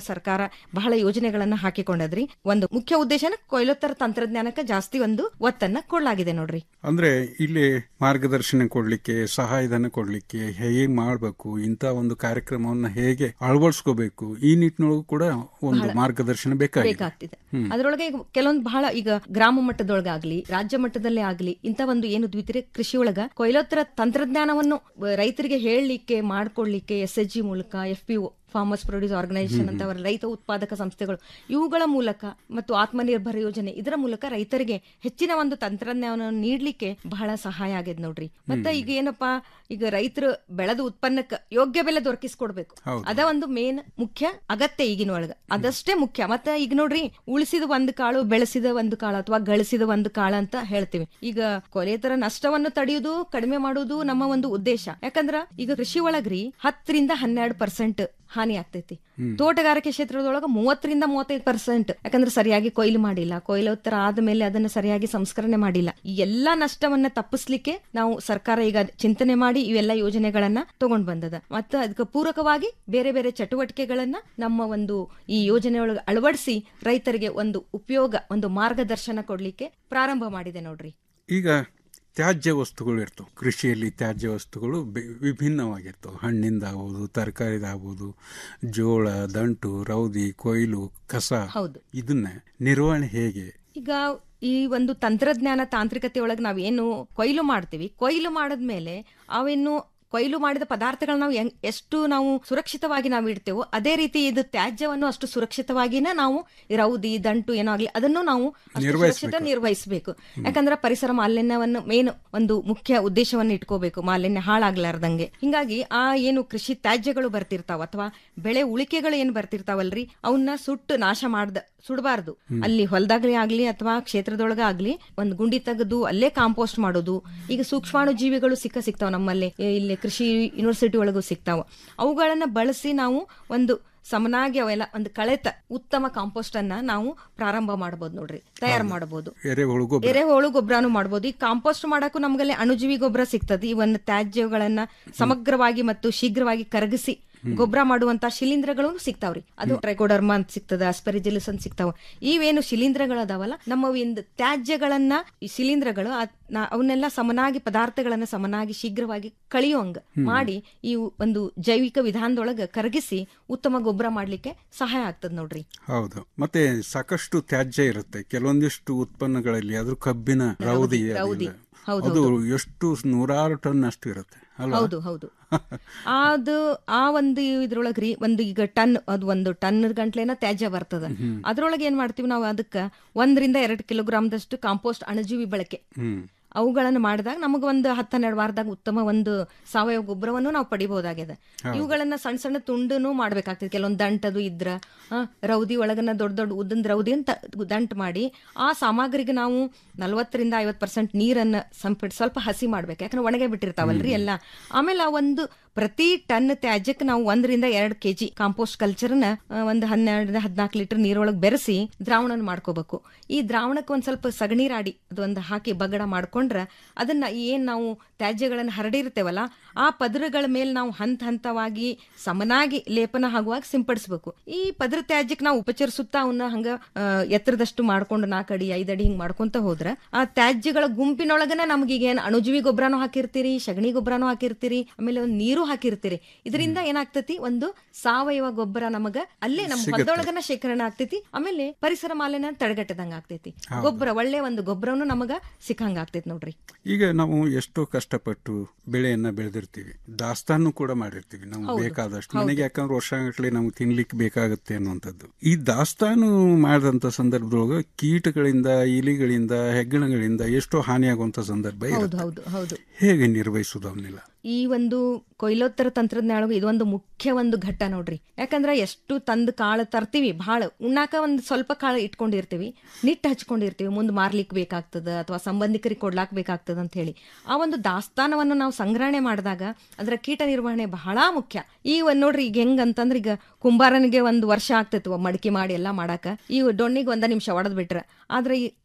ಸರ್ಕಾರ ಬಹಳ ಯೋಜನೆಗಳನ್ನ ಹಾಕಿಕೊಂಡದ್ರಿ ಒಂದು ಮುಖ್ಯ ಉದ್ದೇಶನ ಕೊಯ್ಲೋತ್ತರ ತಂತ್ರಜ್ಞಾನಕ್ಕೆ ಜಾಸ್ತಿ ಒಂದು ಒತ್ತನ್ನ ಕೊಡ್ಲಾಗಿದೆ ನೋಡ್ರಿ ಅಂದ್ರೆ ಇಲ್ಲಿ ಮಾರ್ಗದರ್ಶನ ಕೊಡ್ಲಿಕ್ಕೆ ಸಹಾಯಧನ ಕೊಡ್ಲಿಕ್ಕೆ ಹೇಗೆ ಮಾಡಬೇಕು ಇಂಥ ಒಂದು ಕಾರ್ಯಕ್ರಮವನ್ನ ಹೇಗೆ ಅಳವಡಿಸ್ಕೋಬೇಕು ಈ ನಿಟ್ಟಿನೊಳಗೂ ಕೂಡ ಒಂದು ಬಹಳ ಮಾರ್ಗದರ್ಶನ ಬೇಕಾಗಿದೆ ಬೇಕಾಗ್ತಿದೆ ಹ್ಮ್. ಅದರೊಳಗೆ ಈಗ ಕೆಲವೊಂದು ಬಹಳ ಈಗ ಗ್ರಾಮ ಮಟ್ಟದೊಳಗಾಗ್ಲಿ ರಾಜ್ಯ ಮಟ್ಟದಲ್ಲೇ ಆಗ್ಲಿ ಇಂತ ಒಂದು ಏನು ದ್ವಿತೀಯ ಕೃಷಿ ಒಳಗ ಕೊಯ್ಲೋತ್ತರ ತಂತ್ರಜ್ಞಾನವನ್ನು ಅಹ್, ರೈತರಿಗೆ ಹೇಳಲಿಕ್ಕೆ ಮಾಡ್ಕೊಡ್ಲಿಕ್ಕೆ ಎಸ್ ಎಚ್ ಜಿ ಮೂಲಕ F P farmers produce organisation ಅಂತ ಅವರ ರೈತ ಉತ್ಪಾದಕ ಸಂಸ್ಥೆಗಳು ಇವುಗಳ ಮೂಲಕ ಮತ್ತು ಆತ್ಮನಿರ್ಭರ ಯೋಜನೆ ಇದರ ಮೂಲಕ ರೈತರಿಗೆ ಹೆಚ್ಚಿನ ಒಂದು ತಂತ್ರಜ್ಞಾನವನ್ನು ನೀಡಲಿಕ್ಕೆ ಬಹಳ ಸಹಾಯ ಆಗಿದೆ ನೋಡ್ರಿ ಮತ್ತೆ ಈಗ ಏನಪ್ಪಾ ಈಗ ರೈತರು ಬೆಳೆದ ಉತ್ಪನ್ನಕ್ಕೆ ಯೋಗ್ಯ ಬೆಲೆ ದೊರಕಿಸ್ಕೊಡ್ಬೇಕು ಹೌದು. ಅದ ಒಂದು ಮೇನ್ ಮುಖ್ಯ ಅಗತ್ಯ ಈಗಿನ ಒಳಗ ಅದಷ್ಟೇ ಮುಖ್ಯ ಮತ್ತೆ ಈಗ ನೋಡ್ರಿ ಉಳಿಸಿದ ಒಂದು ಕಾಳು ಬೆಳೆಸಿದ ಒಂದು ಕಾಳು ಅಥವಾ ಗಳಿಸಿದ ಒಂದು ಕಾಳು ಅಂತ ಹೇಳ್ತೀವಿ ಈಗ ಕೊಲೆತರ ನಷ್ಟವನ್ನು ತಡೆಯುವುದು ಕಡಿಮೆ ಮಾಡುವುದು ನಮ್ಮ ಒಂದು ಉದ್ದೇಶ ಯಾಕಂದ್ರ ಈಗ ಕೃಷಿ ಒಳಗ್ರಿ ಹತ್ತರಿಂದ ಹನ್ನೆರಡು ಪರ್ಸೆಂಟ್ ಹಾನಿ ಆಗ್ತೈತಿ ತೋಟಗಾರಿಕೆ ಕ್ಷೇತ್ರದೊಳಗ ಮೂವತ್ತರಿಂದ ಮೂವತ್ತೈದು ಪರ್ಸೆಂಟ್ ಯಾಕಂದ್ರೆ ಸರಿಯಾಗಿ ಕೊಯ್ಲು ಮಾಡಿಲ್ಲ ಕೊಯ್ಲೋತ್ತರ ಆದ್ಮೇಲೆ ಅದನ್ನ ಸರಿಯಾಗಿ ಸಂಸ್ಕರಣೆ ಮಾಡಿಲ್ಲ ಈ ಎಲ್ಲಾ ನಷ್ಟವನ್ನ ತಪ್ಪಿಸ್ಲಿಕ್ಕೆ ನಾವು ಸರ್ಕಾರ ಈಗ ಚಿಂತನೆ ಮಾಡಿ ಇವೆಲ್ಲ ಯೋಜನೆಗಳನ್ನ ತಗೊಂಡ್ ಬಂದದ ಮತ್ತು ಅದಕ್ಕೆ ಪೂರಕವಾಗಿ ಬೇರೆ ಬೇರೆ ಚಟುವಟಿಕೆಗಳನ್ನ ನಮ್ಮ ಒಂದು ಈ ಯೋಜನೆಯೊಳಗೆ ಅಳವಡಿಸಿ ರೈತರಿಗೆ ಒಂದು ಉಪಯೋಗ ಒಂದು ಮಾರ್ಗದರ್ಶನ ಕೊಡ್ಲಿಕ್ಕೆ ಪ್ರಾರಂಭ ಮಾಡಿದೆ ನೋಡ್ರಿ ಈಗ ತ್ಯಾಜ್ಯ ವಸ್ತುಗಳು ಇರ್ತವೆ ಕೃಷಿಯಲ್ಲಿ ತ್ಯಾಜ್ಯ ವಸ್ತುಗಳು ಬೆ- ವಿಭಿನ್ನವಾಗಿರ್ತವೆ ಹಣ್ಣಿಂದ ಆಗ್ಬೋದು ತರಕಾರಿದಾಗ್ಬೋದು ಜೋಳ ದಂಟು ರೌದಿ ಕೊಯ್ಲು ಕಸ ಹೌದು. ಇದನ್ನ ನಿರ್ವಹಣೆ ಹೇಗೆ ಈಗ ಈ ಒಂದು ತಂತ್ರಜ್ಞಾನ ತಾಂತ್ರಿಕತೆ ಒಳಗೆ ನಾವೇನು ಕೊಯ್ಲು ಮಾಡ್ತೀವಿ ಕೊಯ್ಲು ಮಾಡಿದ್ಮೇಲೆ ಅವೇನು ಕೊಯ್ಲು ಮಾಡಿದ ಪದಾರ್ಥಗಳನ್ನ ನಾವು ಹೆಂಗ್- ಎಷ್ಟು ನಾವು ಸುರಕ್ಷಿತವಾಗಿ ನಾವು ಇಡ್ತೇವೋ ಅದೇ ರೀತಿ ಇದು ತ್ಯಾಜ್ಯವನ್ನು ಅಷ್ಟು ಸುರಕ್ಷಿತವಾಗಿನ ನಾವು ಈ ರೌದಿ ದಂಟು ಏನೋ ಆಗ್ಲಿ ಅದನ್ನು ನಾವು ಅಷ್ಟು ನಿರ್ವಹಿಸ್ಬೇಕು. ಸುರಕ್ಷಿತ ನಿರ್ವಹಿಸಬೇಕು ಯಾಕಂದ್ರೆ ಪರಿಸರ ಮಾಲಿನ್ಯವನ್ನು ಮೇನ್ ಒಂದು ಮುಖ್ಯ ಉದ್ದೇಶವನ್ನು ಇಟ್ಕೋಬೇಕು ಮಾಲಿನ್ಯ ಹಾಳಾಗ್ಲಾರ್ದಂಗೆ ಹಿಂಗಾಗಿ ಆ ಏನು ಕೃಷಿ ತ್ಯಾಜ್ಯಗಳು ಬರ್ತಿರ್ತಾವ ಅಥವಾ ಬೆಳೆ ಉಳಿಕೆಗಳು ಏನ್ ಬರ್ತಿರ್ತಾವಲ್ರಿ ಅವನ್ನ ಸುಟ್ಟು ನಾಶ ಮಾಡ್ದ ಸುಡಬಾರ್ದು ಅಲ್ಲಿ ಹೊಲದಾಗ್ಲಿ ಆಗ್ಲಿ ಅಥವಾ ಕ್ಷೇತ್ರದೊಳಗ ಆಗ್ಲಿ ಒಂದ್ ಗುಂಡಿ ತೆಗೆದು ಅಲ್ಲೇ ಕಾಂಪೋಸ್ಟ್ ಮಾಡೋದು ಈಗ ಸೂಕ್ಷ್ಮಾಣು ಜೀವಿಗಳು ಸಿಕ್ಕ ಸಿಗ್ತಾವ ನಮ್ಮಲ್ಲಿ ಏ, ಇಲ್ಲಿ ಕೃಷಿ ಯೂನಿವರ್ಸಿಟಿ ಒಳಗೂ ಸಿಗ್ತಾವ ಅವುಗಳನ್ನ ಬಳಸಿ ನಾವು ಒಂದು ಸಮನಾಗಿ ಅವೆಲ್ಲ ಒಂದು ಕಳೆತ ಉತ್ತಮ ಕಾಂಪೋಸ್ಟ್ ಅನ್ನ ನಾವು ಪ್ರಾರಂಭ ಮಾಡಬಹುದು ನೋಡ್ರಿ ತಯಾರು ಮಾಡಬಹುದು ಎರೆಹುಳು ಗೊಬ್ಬರ ಎರೆಹುಳು ಗೊಬ್ಬರನು ಮಾಡಬಹುದು ಈ ಕಾಂಪೋಸ್ಟ್ ಮಾಡಕ್ಕೂ ನಮ್ಗಲ್ಲಿ ಅಣುಜೀವಿ ಗೊಬ್ಬರ ಸಿಗ್ತದೆ ಇವನ್ನ ತ್ಯಾಜ್ಯಗಳನ್ನ ಸಮಗ್ರವಾಗಿ ಮತ್ತು ಶೀಘ್ರವಾಗಿ ಕರಗಿಸಿ ಗೊಬ್ಬರ ಮಾಡುವಂತ ಶಿಲೀಂಧ್ರಗಳು ಸಿಗ್ತಾವ್ರಿ ಅದು ಟ್ರೈಕೋಡರ್ಮ ಅಂತ ಸಿಗ್ತದ ಅಸ್ಪೆರಿಜಿಲಿಸ್ ಅಂತ ಸಿಗ್ತಾವ ಇವೇನು ಶಿಲೀಂಧ್ರಗಳು ಅದಾವಲ್ಲ ನಮ್ಮ ಒಂದು ತ್ಯಾಜ್ಯಗಳನ್ನ ಈ ಶಿಲೀಂಧ್ರಗಳು ಆ- ನಾ- ಅವನ್ನೆಲ್ಲ ಸಮನಾಗಿ ಪದಾರ್ಥಗಳನ್ನ ಸಮನಾಗಿ ಶೀಘ್ರವಾಗಿ ಕಳಿಯೋಂಗ ಮಾಡಿ ಈ ಒಂದು ಜೈವಿಕ ವಿಧಾನದೊಳಗ ಕರಗಿಸಿ ಉತ್ತಮ ಗೊಬ್ಬರ ಮಾಡ್ಲಿಕ್ಕೆ ಸಹಾಯ ಆಗ್ತದ ನೋಡ್ರಿ ಹೌದು ಮತ್ತೆ ಸಾಕಷ್ಟು ತ್ಯಾಜ್ಯ ಇರುತ್ತೆ ಕೆಲವೊಂದಿಷ್ಟು ಉತ್ಪನ್ನಗಳಲ್ಲಿ ಅದ್ರ ಕಬ್ಬಿನ ರೌದಿ ರೌದಿ, ರೌದಿ. ಅದಿಲ್ಲ. ಹೌದು, ಅದು ಎಷ್ಟು ನೂರಾರು ಟನ್ ಅಷ್ಟು ಇರುತ್ತೆ ಅಲ್ವಾ ಹೌದು ಹೌದು ಅದು ಆ ಒಂದು ಇದ್ರೊಳಗ್ರಿ ಒಂದು ಈಗ ಟನ್ ಅದು ಒಂದು ಟನ್ ಗಂಟ್ಲೆನ ತ್ಯಾಜ್ಯ ಬರ್ತದ ಹ್ಮ್. ಅದ್ರೊಳಗೆ ಏನ್ ಮಾಡ್ತೀವಿ ನಾವು ಅದಕ್ಕ ಒಂದರಿಂದ ಎರಡು ಕಿಲೋಗ್ರಾಮ್ದಷ್ಟು ಕಾಂಪೋಸ್ಟ್ ಅಣುಜೀವಿ ಬಳಕೆ ಹ್ಮ್ ಅವುಗಳನ್ನು ಮಾಡಿದಾಗ ನಮಗೆ ಒಂದು ಹತ್ತು ಹನ್ನೆರಡು ವಾರದಾಗ ಉತ್ತಮ ಒಂದು ಸಾವಯವ ಗೊಬ್ಬರವನ್ನು ನಾವು ಪಡಿಬಹುದಾಗಿದೆ ಹೌದು. ಇವುಗಳನ್ನ ಸಣ್ಣ ಸಣ್ಣ ತುಂಡುನು ಮಾಡ್ಬೇಕಾಗ್ತದೆ ಕೆಲವೊಂದು ದಂಟದು ಇದ್ರ ಆ, ರೌದಿ ಒಳಗನ ದೊಡ್ಡ ದೊಡ್ಡ ಉದ್ದನ್ ರೌದಿ ಅಂತ ದಂಟ್ ಮಾಡಿ ಆ ಸಾಮಗ್ರಿಗೆ ನಾವು ನಲವತ್ತರಿಂದ ಐವತ್ತು ಪರ್ಸೆಂಟ್ ನೀರನ್ನ ಸಂಪಡಿ ಸ್ವಲ್ಪ ಹಸಿ ಮಾಡ್ಬೇಕು ಯಾಕಂದ್ರೆ ಒಣಗೆ ಬಿಟ್ಟಿರ್ತಾವಲ್ರಿ ಎಲ್ಲ ಆಮೇಲೆ ಆ ಒಂದು ಪ್ರತಿ ಟನ್ ತ್ಯಾಜ್ಯಕ್ಕೆ ನಾವು ಒಂದರಿಂದ ಎರಡು ಕೆಜಿ ಕಾಂಪೋಸ್ಟ್ ಕಲ್ಚರ್ನ ಒಂದು ಹನ್ನೆರಡರಿಂದ ಹದಿನಾಲ್ಕು ಲೀಟರ್ ನೀರೊಳಗೆ ಬೆರೆಸಿ ದ್ರಾವಣ ಮಾಡ್ಕೋಬೇಕು ಈ ದ್ರಾವಣಕ್ಕೆ ಒಂದ್ ಸ್ವಲ್ಪ ಸಗಣಿ ರಾಡಿ ಅದೊಂದು ಹಾಕಿ ಬಗಡ ಮಾಡ್ಕೊಂಡ್ರ ಅದನ್ನ ಏನ್ ನಾವು ತ್ಯಾಜ್ಯಗಳನ್ನ ಹರಡಿರ್ತೇವಲ್ಲ ಆ ಪದರಗಳ ಮೇಲೆ ನಾವು ಹಂತ ಹಂತವಾಗಿ ಸಮನಾಗಿ ಲೇಪನ ಆಗುವಾಗ ಸಿಂಪಡಿಸಬೇಕು ಈ ಪದರ ತ್ಯಾಜ್ಯಕ್ಕೆ ನಾವು ಉಪಚರಿಸುತ್ತಾ ಅವನ್ನ ಹಂಗ ಆ, ಎತ್ತರದಷ್ಟು ಮಾಡ್ಕೊಂಡು ನಾಲ್ಕಡಿ ಐದಡಿ ಹಿಂಗ್ ಮಾಡ್ಕೊಂತ ಹೋದ್ರ ಆ ತ್ಯಾಜ್ಯಗಳ ಗುಂಪಿನೊಳಗನ ನಮ್ಗೆ ಈಗ ಏನ್ ಅಣುಜೀವಿ ಗೊಬ್ಬರನೂ ಹಾಕಿರ್ತೀರಿ ಸಗಣಿ ಗೊಬ್ಬರನೂ ಹಾಕಿರ್ತೀರಿ ಆಮೇಲೆ ಒಂದು ನೀರು ಹಾಕಿರ್ತೀರಿ ಇದರಿಂದ ಏನಾಗ್ತತಿ ಒಂದು ಸಾವಯವ ಗೊಬ್ಬರ ನಮಗ ಅಲ್ಲೇ ನಮ್ಮ ಸಿಗತ್ತೆ. ಹೊಲದೊಳಗನ ಶೇಖರಣೆ ಆಗ್ತೈತಿ ಆಮೇಲೆ ಪರಿಸರ ಮಾಲಿನ್ಯ ತಡೆಗಟ್ಟದಂಗ ಆಗ್ತೈತಿ ಹೌದು. ಗೊಬ್ಬರ ಒಳ್ಳೆ ಒಂದು ಗೊಬ್ಬರನು ನಮಗ ಸಿಕ್ಕಂಗ ಆಗ್ತೈತಿ ನೋಡ್ರಿ ಈಗ ನಾವು ಎಷ್ಟೋ ಕಷ್ಟಪಟ್ಟು ಬೆಳೆಯನ್ನ ಬೆಳೆದಿರ್ತೀವಿ ದಾಸ್ತಾನು ಕೂಡ ಮಾಡಿರ್ತೀವಿ ನಮ್ಗೆ ಹೌದು. ಬೇಕಾದಷ್ಟು ಹೌದು. ಮನೆಗೆ ಯಾಕಂದ್ರೆ ವರ್ಷಗಟ್ಟಲೆ ನಮ್ಗೆ ತಿನ್ಲಿಕ್ಕೆ ಬೇಕಾಗುತ್ತೆ ಅನ್ನುವಂಥದ್ದು ಈ ದಾಸ್ತಾನು ಮಾಡಿದಂತ ಸಂದರ್ಭದೊಳಗೆ ಕೀಟಗಳಿಂದ ಇಲಿಗಳಿಂದ ಹೆಗ್ಗಣಗಳಿಂದ ಎಷ್ಟೋ ಹಾನಿಯಾಗುವಂತ ಸಂದರ್ಭ ಹೌದು ಇರುತ್ತೆ ಹೌದು ಹೌದು ಹೇಗೆ ನಿರ್ವಹಿಸುವುದು ಅವನ್ನೆಲ್ಲ ಈ ಒಂದು ಕೊಯ್ಲೋತ್ತರ ತಂತ್ರಜ್ಞಾನ ಇದೊಂದು ಮುಖ್ಯ ಒಂದು ಘಟ್ಟ ನೋಡ್ರಿ ಯಾಕಂದ್ರೆ ಎಷ್ಟು ತಂದು ಕಾಳು ತರ್ತೀವಿ ಬಹಳ ಉಣ್ಣಾಕ ಒಂದು ಸ್ವಲ್ಪ ಕಾಳು ಇಟ್ಕೊಂಡಿರ್ತೀವಿ ನಿಟ್ಟು ಹಚ್ಕೊಂಡಿರ್ತೀವಿ ಮುಂದೆ ಮಾರ್ಲಿಕ್ ಬೇಕಾಗ್ತದ ಅಥವಾ ಸಂಬಂಧಿಕರಿಗೆ ಕೊಡ್ಲಾಕ್ ಬೇಕಾಗ್ತದ ಅಂತ ಹೇಳಿ ಆ ಒಂದು ದಾಸ್ತಾನವನ್ನು ನಾವು ಸಂಗ್ರಹಣೆ ಮಾಡಿದಾಗ ಅದರ ಕೀಟ ನಿರ್ವಹಣೆ ಬಹಳ ಮುಖ್ಯ ಈ ಒಂದ್ ನೋಡ್ರಿ ಈಗ ಹೆಂಗ್ ಅಂತಂದ್ರೆ ಈಗ ಕುಂಬಾರನಿಗೆ ಒಂದು ವರ್ಷ ಆಗ್ತೈತಿ ಮಡಿಕೆ ಮಾಡಿ ಎಲ್ಲ ಮಾಡಾಕ ಈ ಡೊಣ್ಣಿಗೆ ಒಂದ ನಿಮಿಷ ಒಡೆದ್ ಬಿಟ್ರ ಆದ್ರೆ ಈ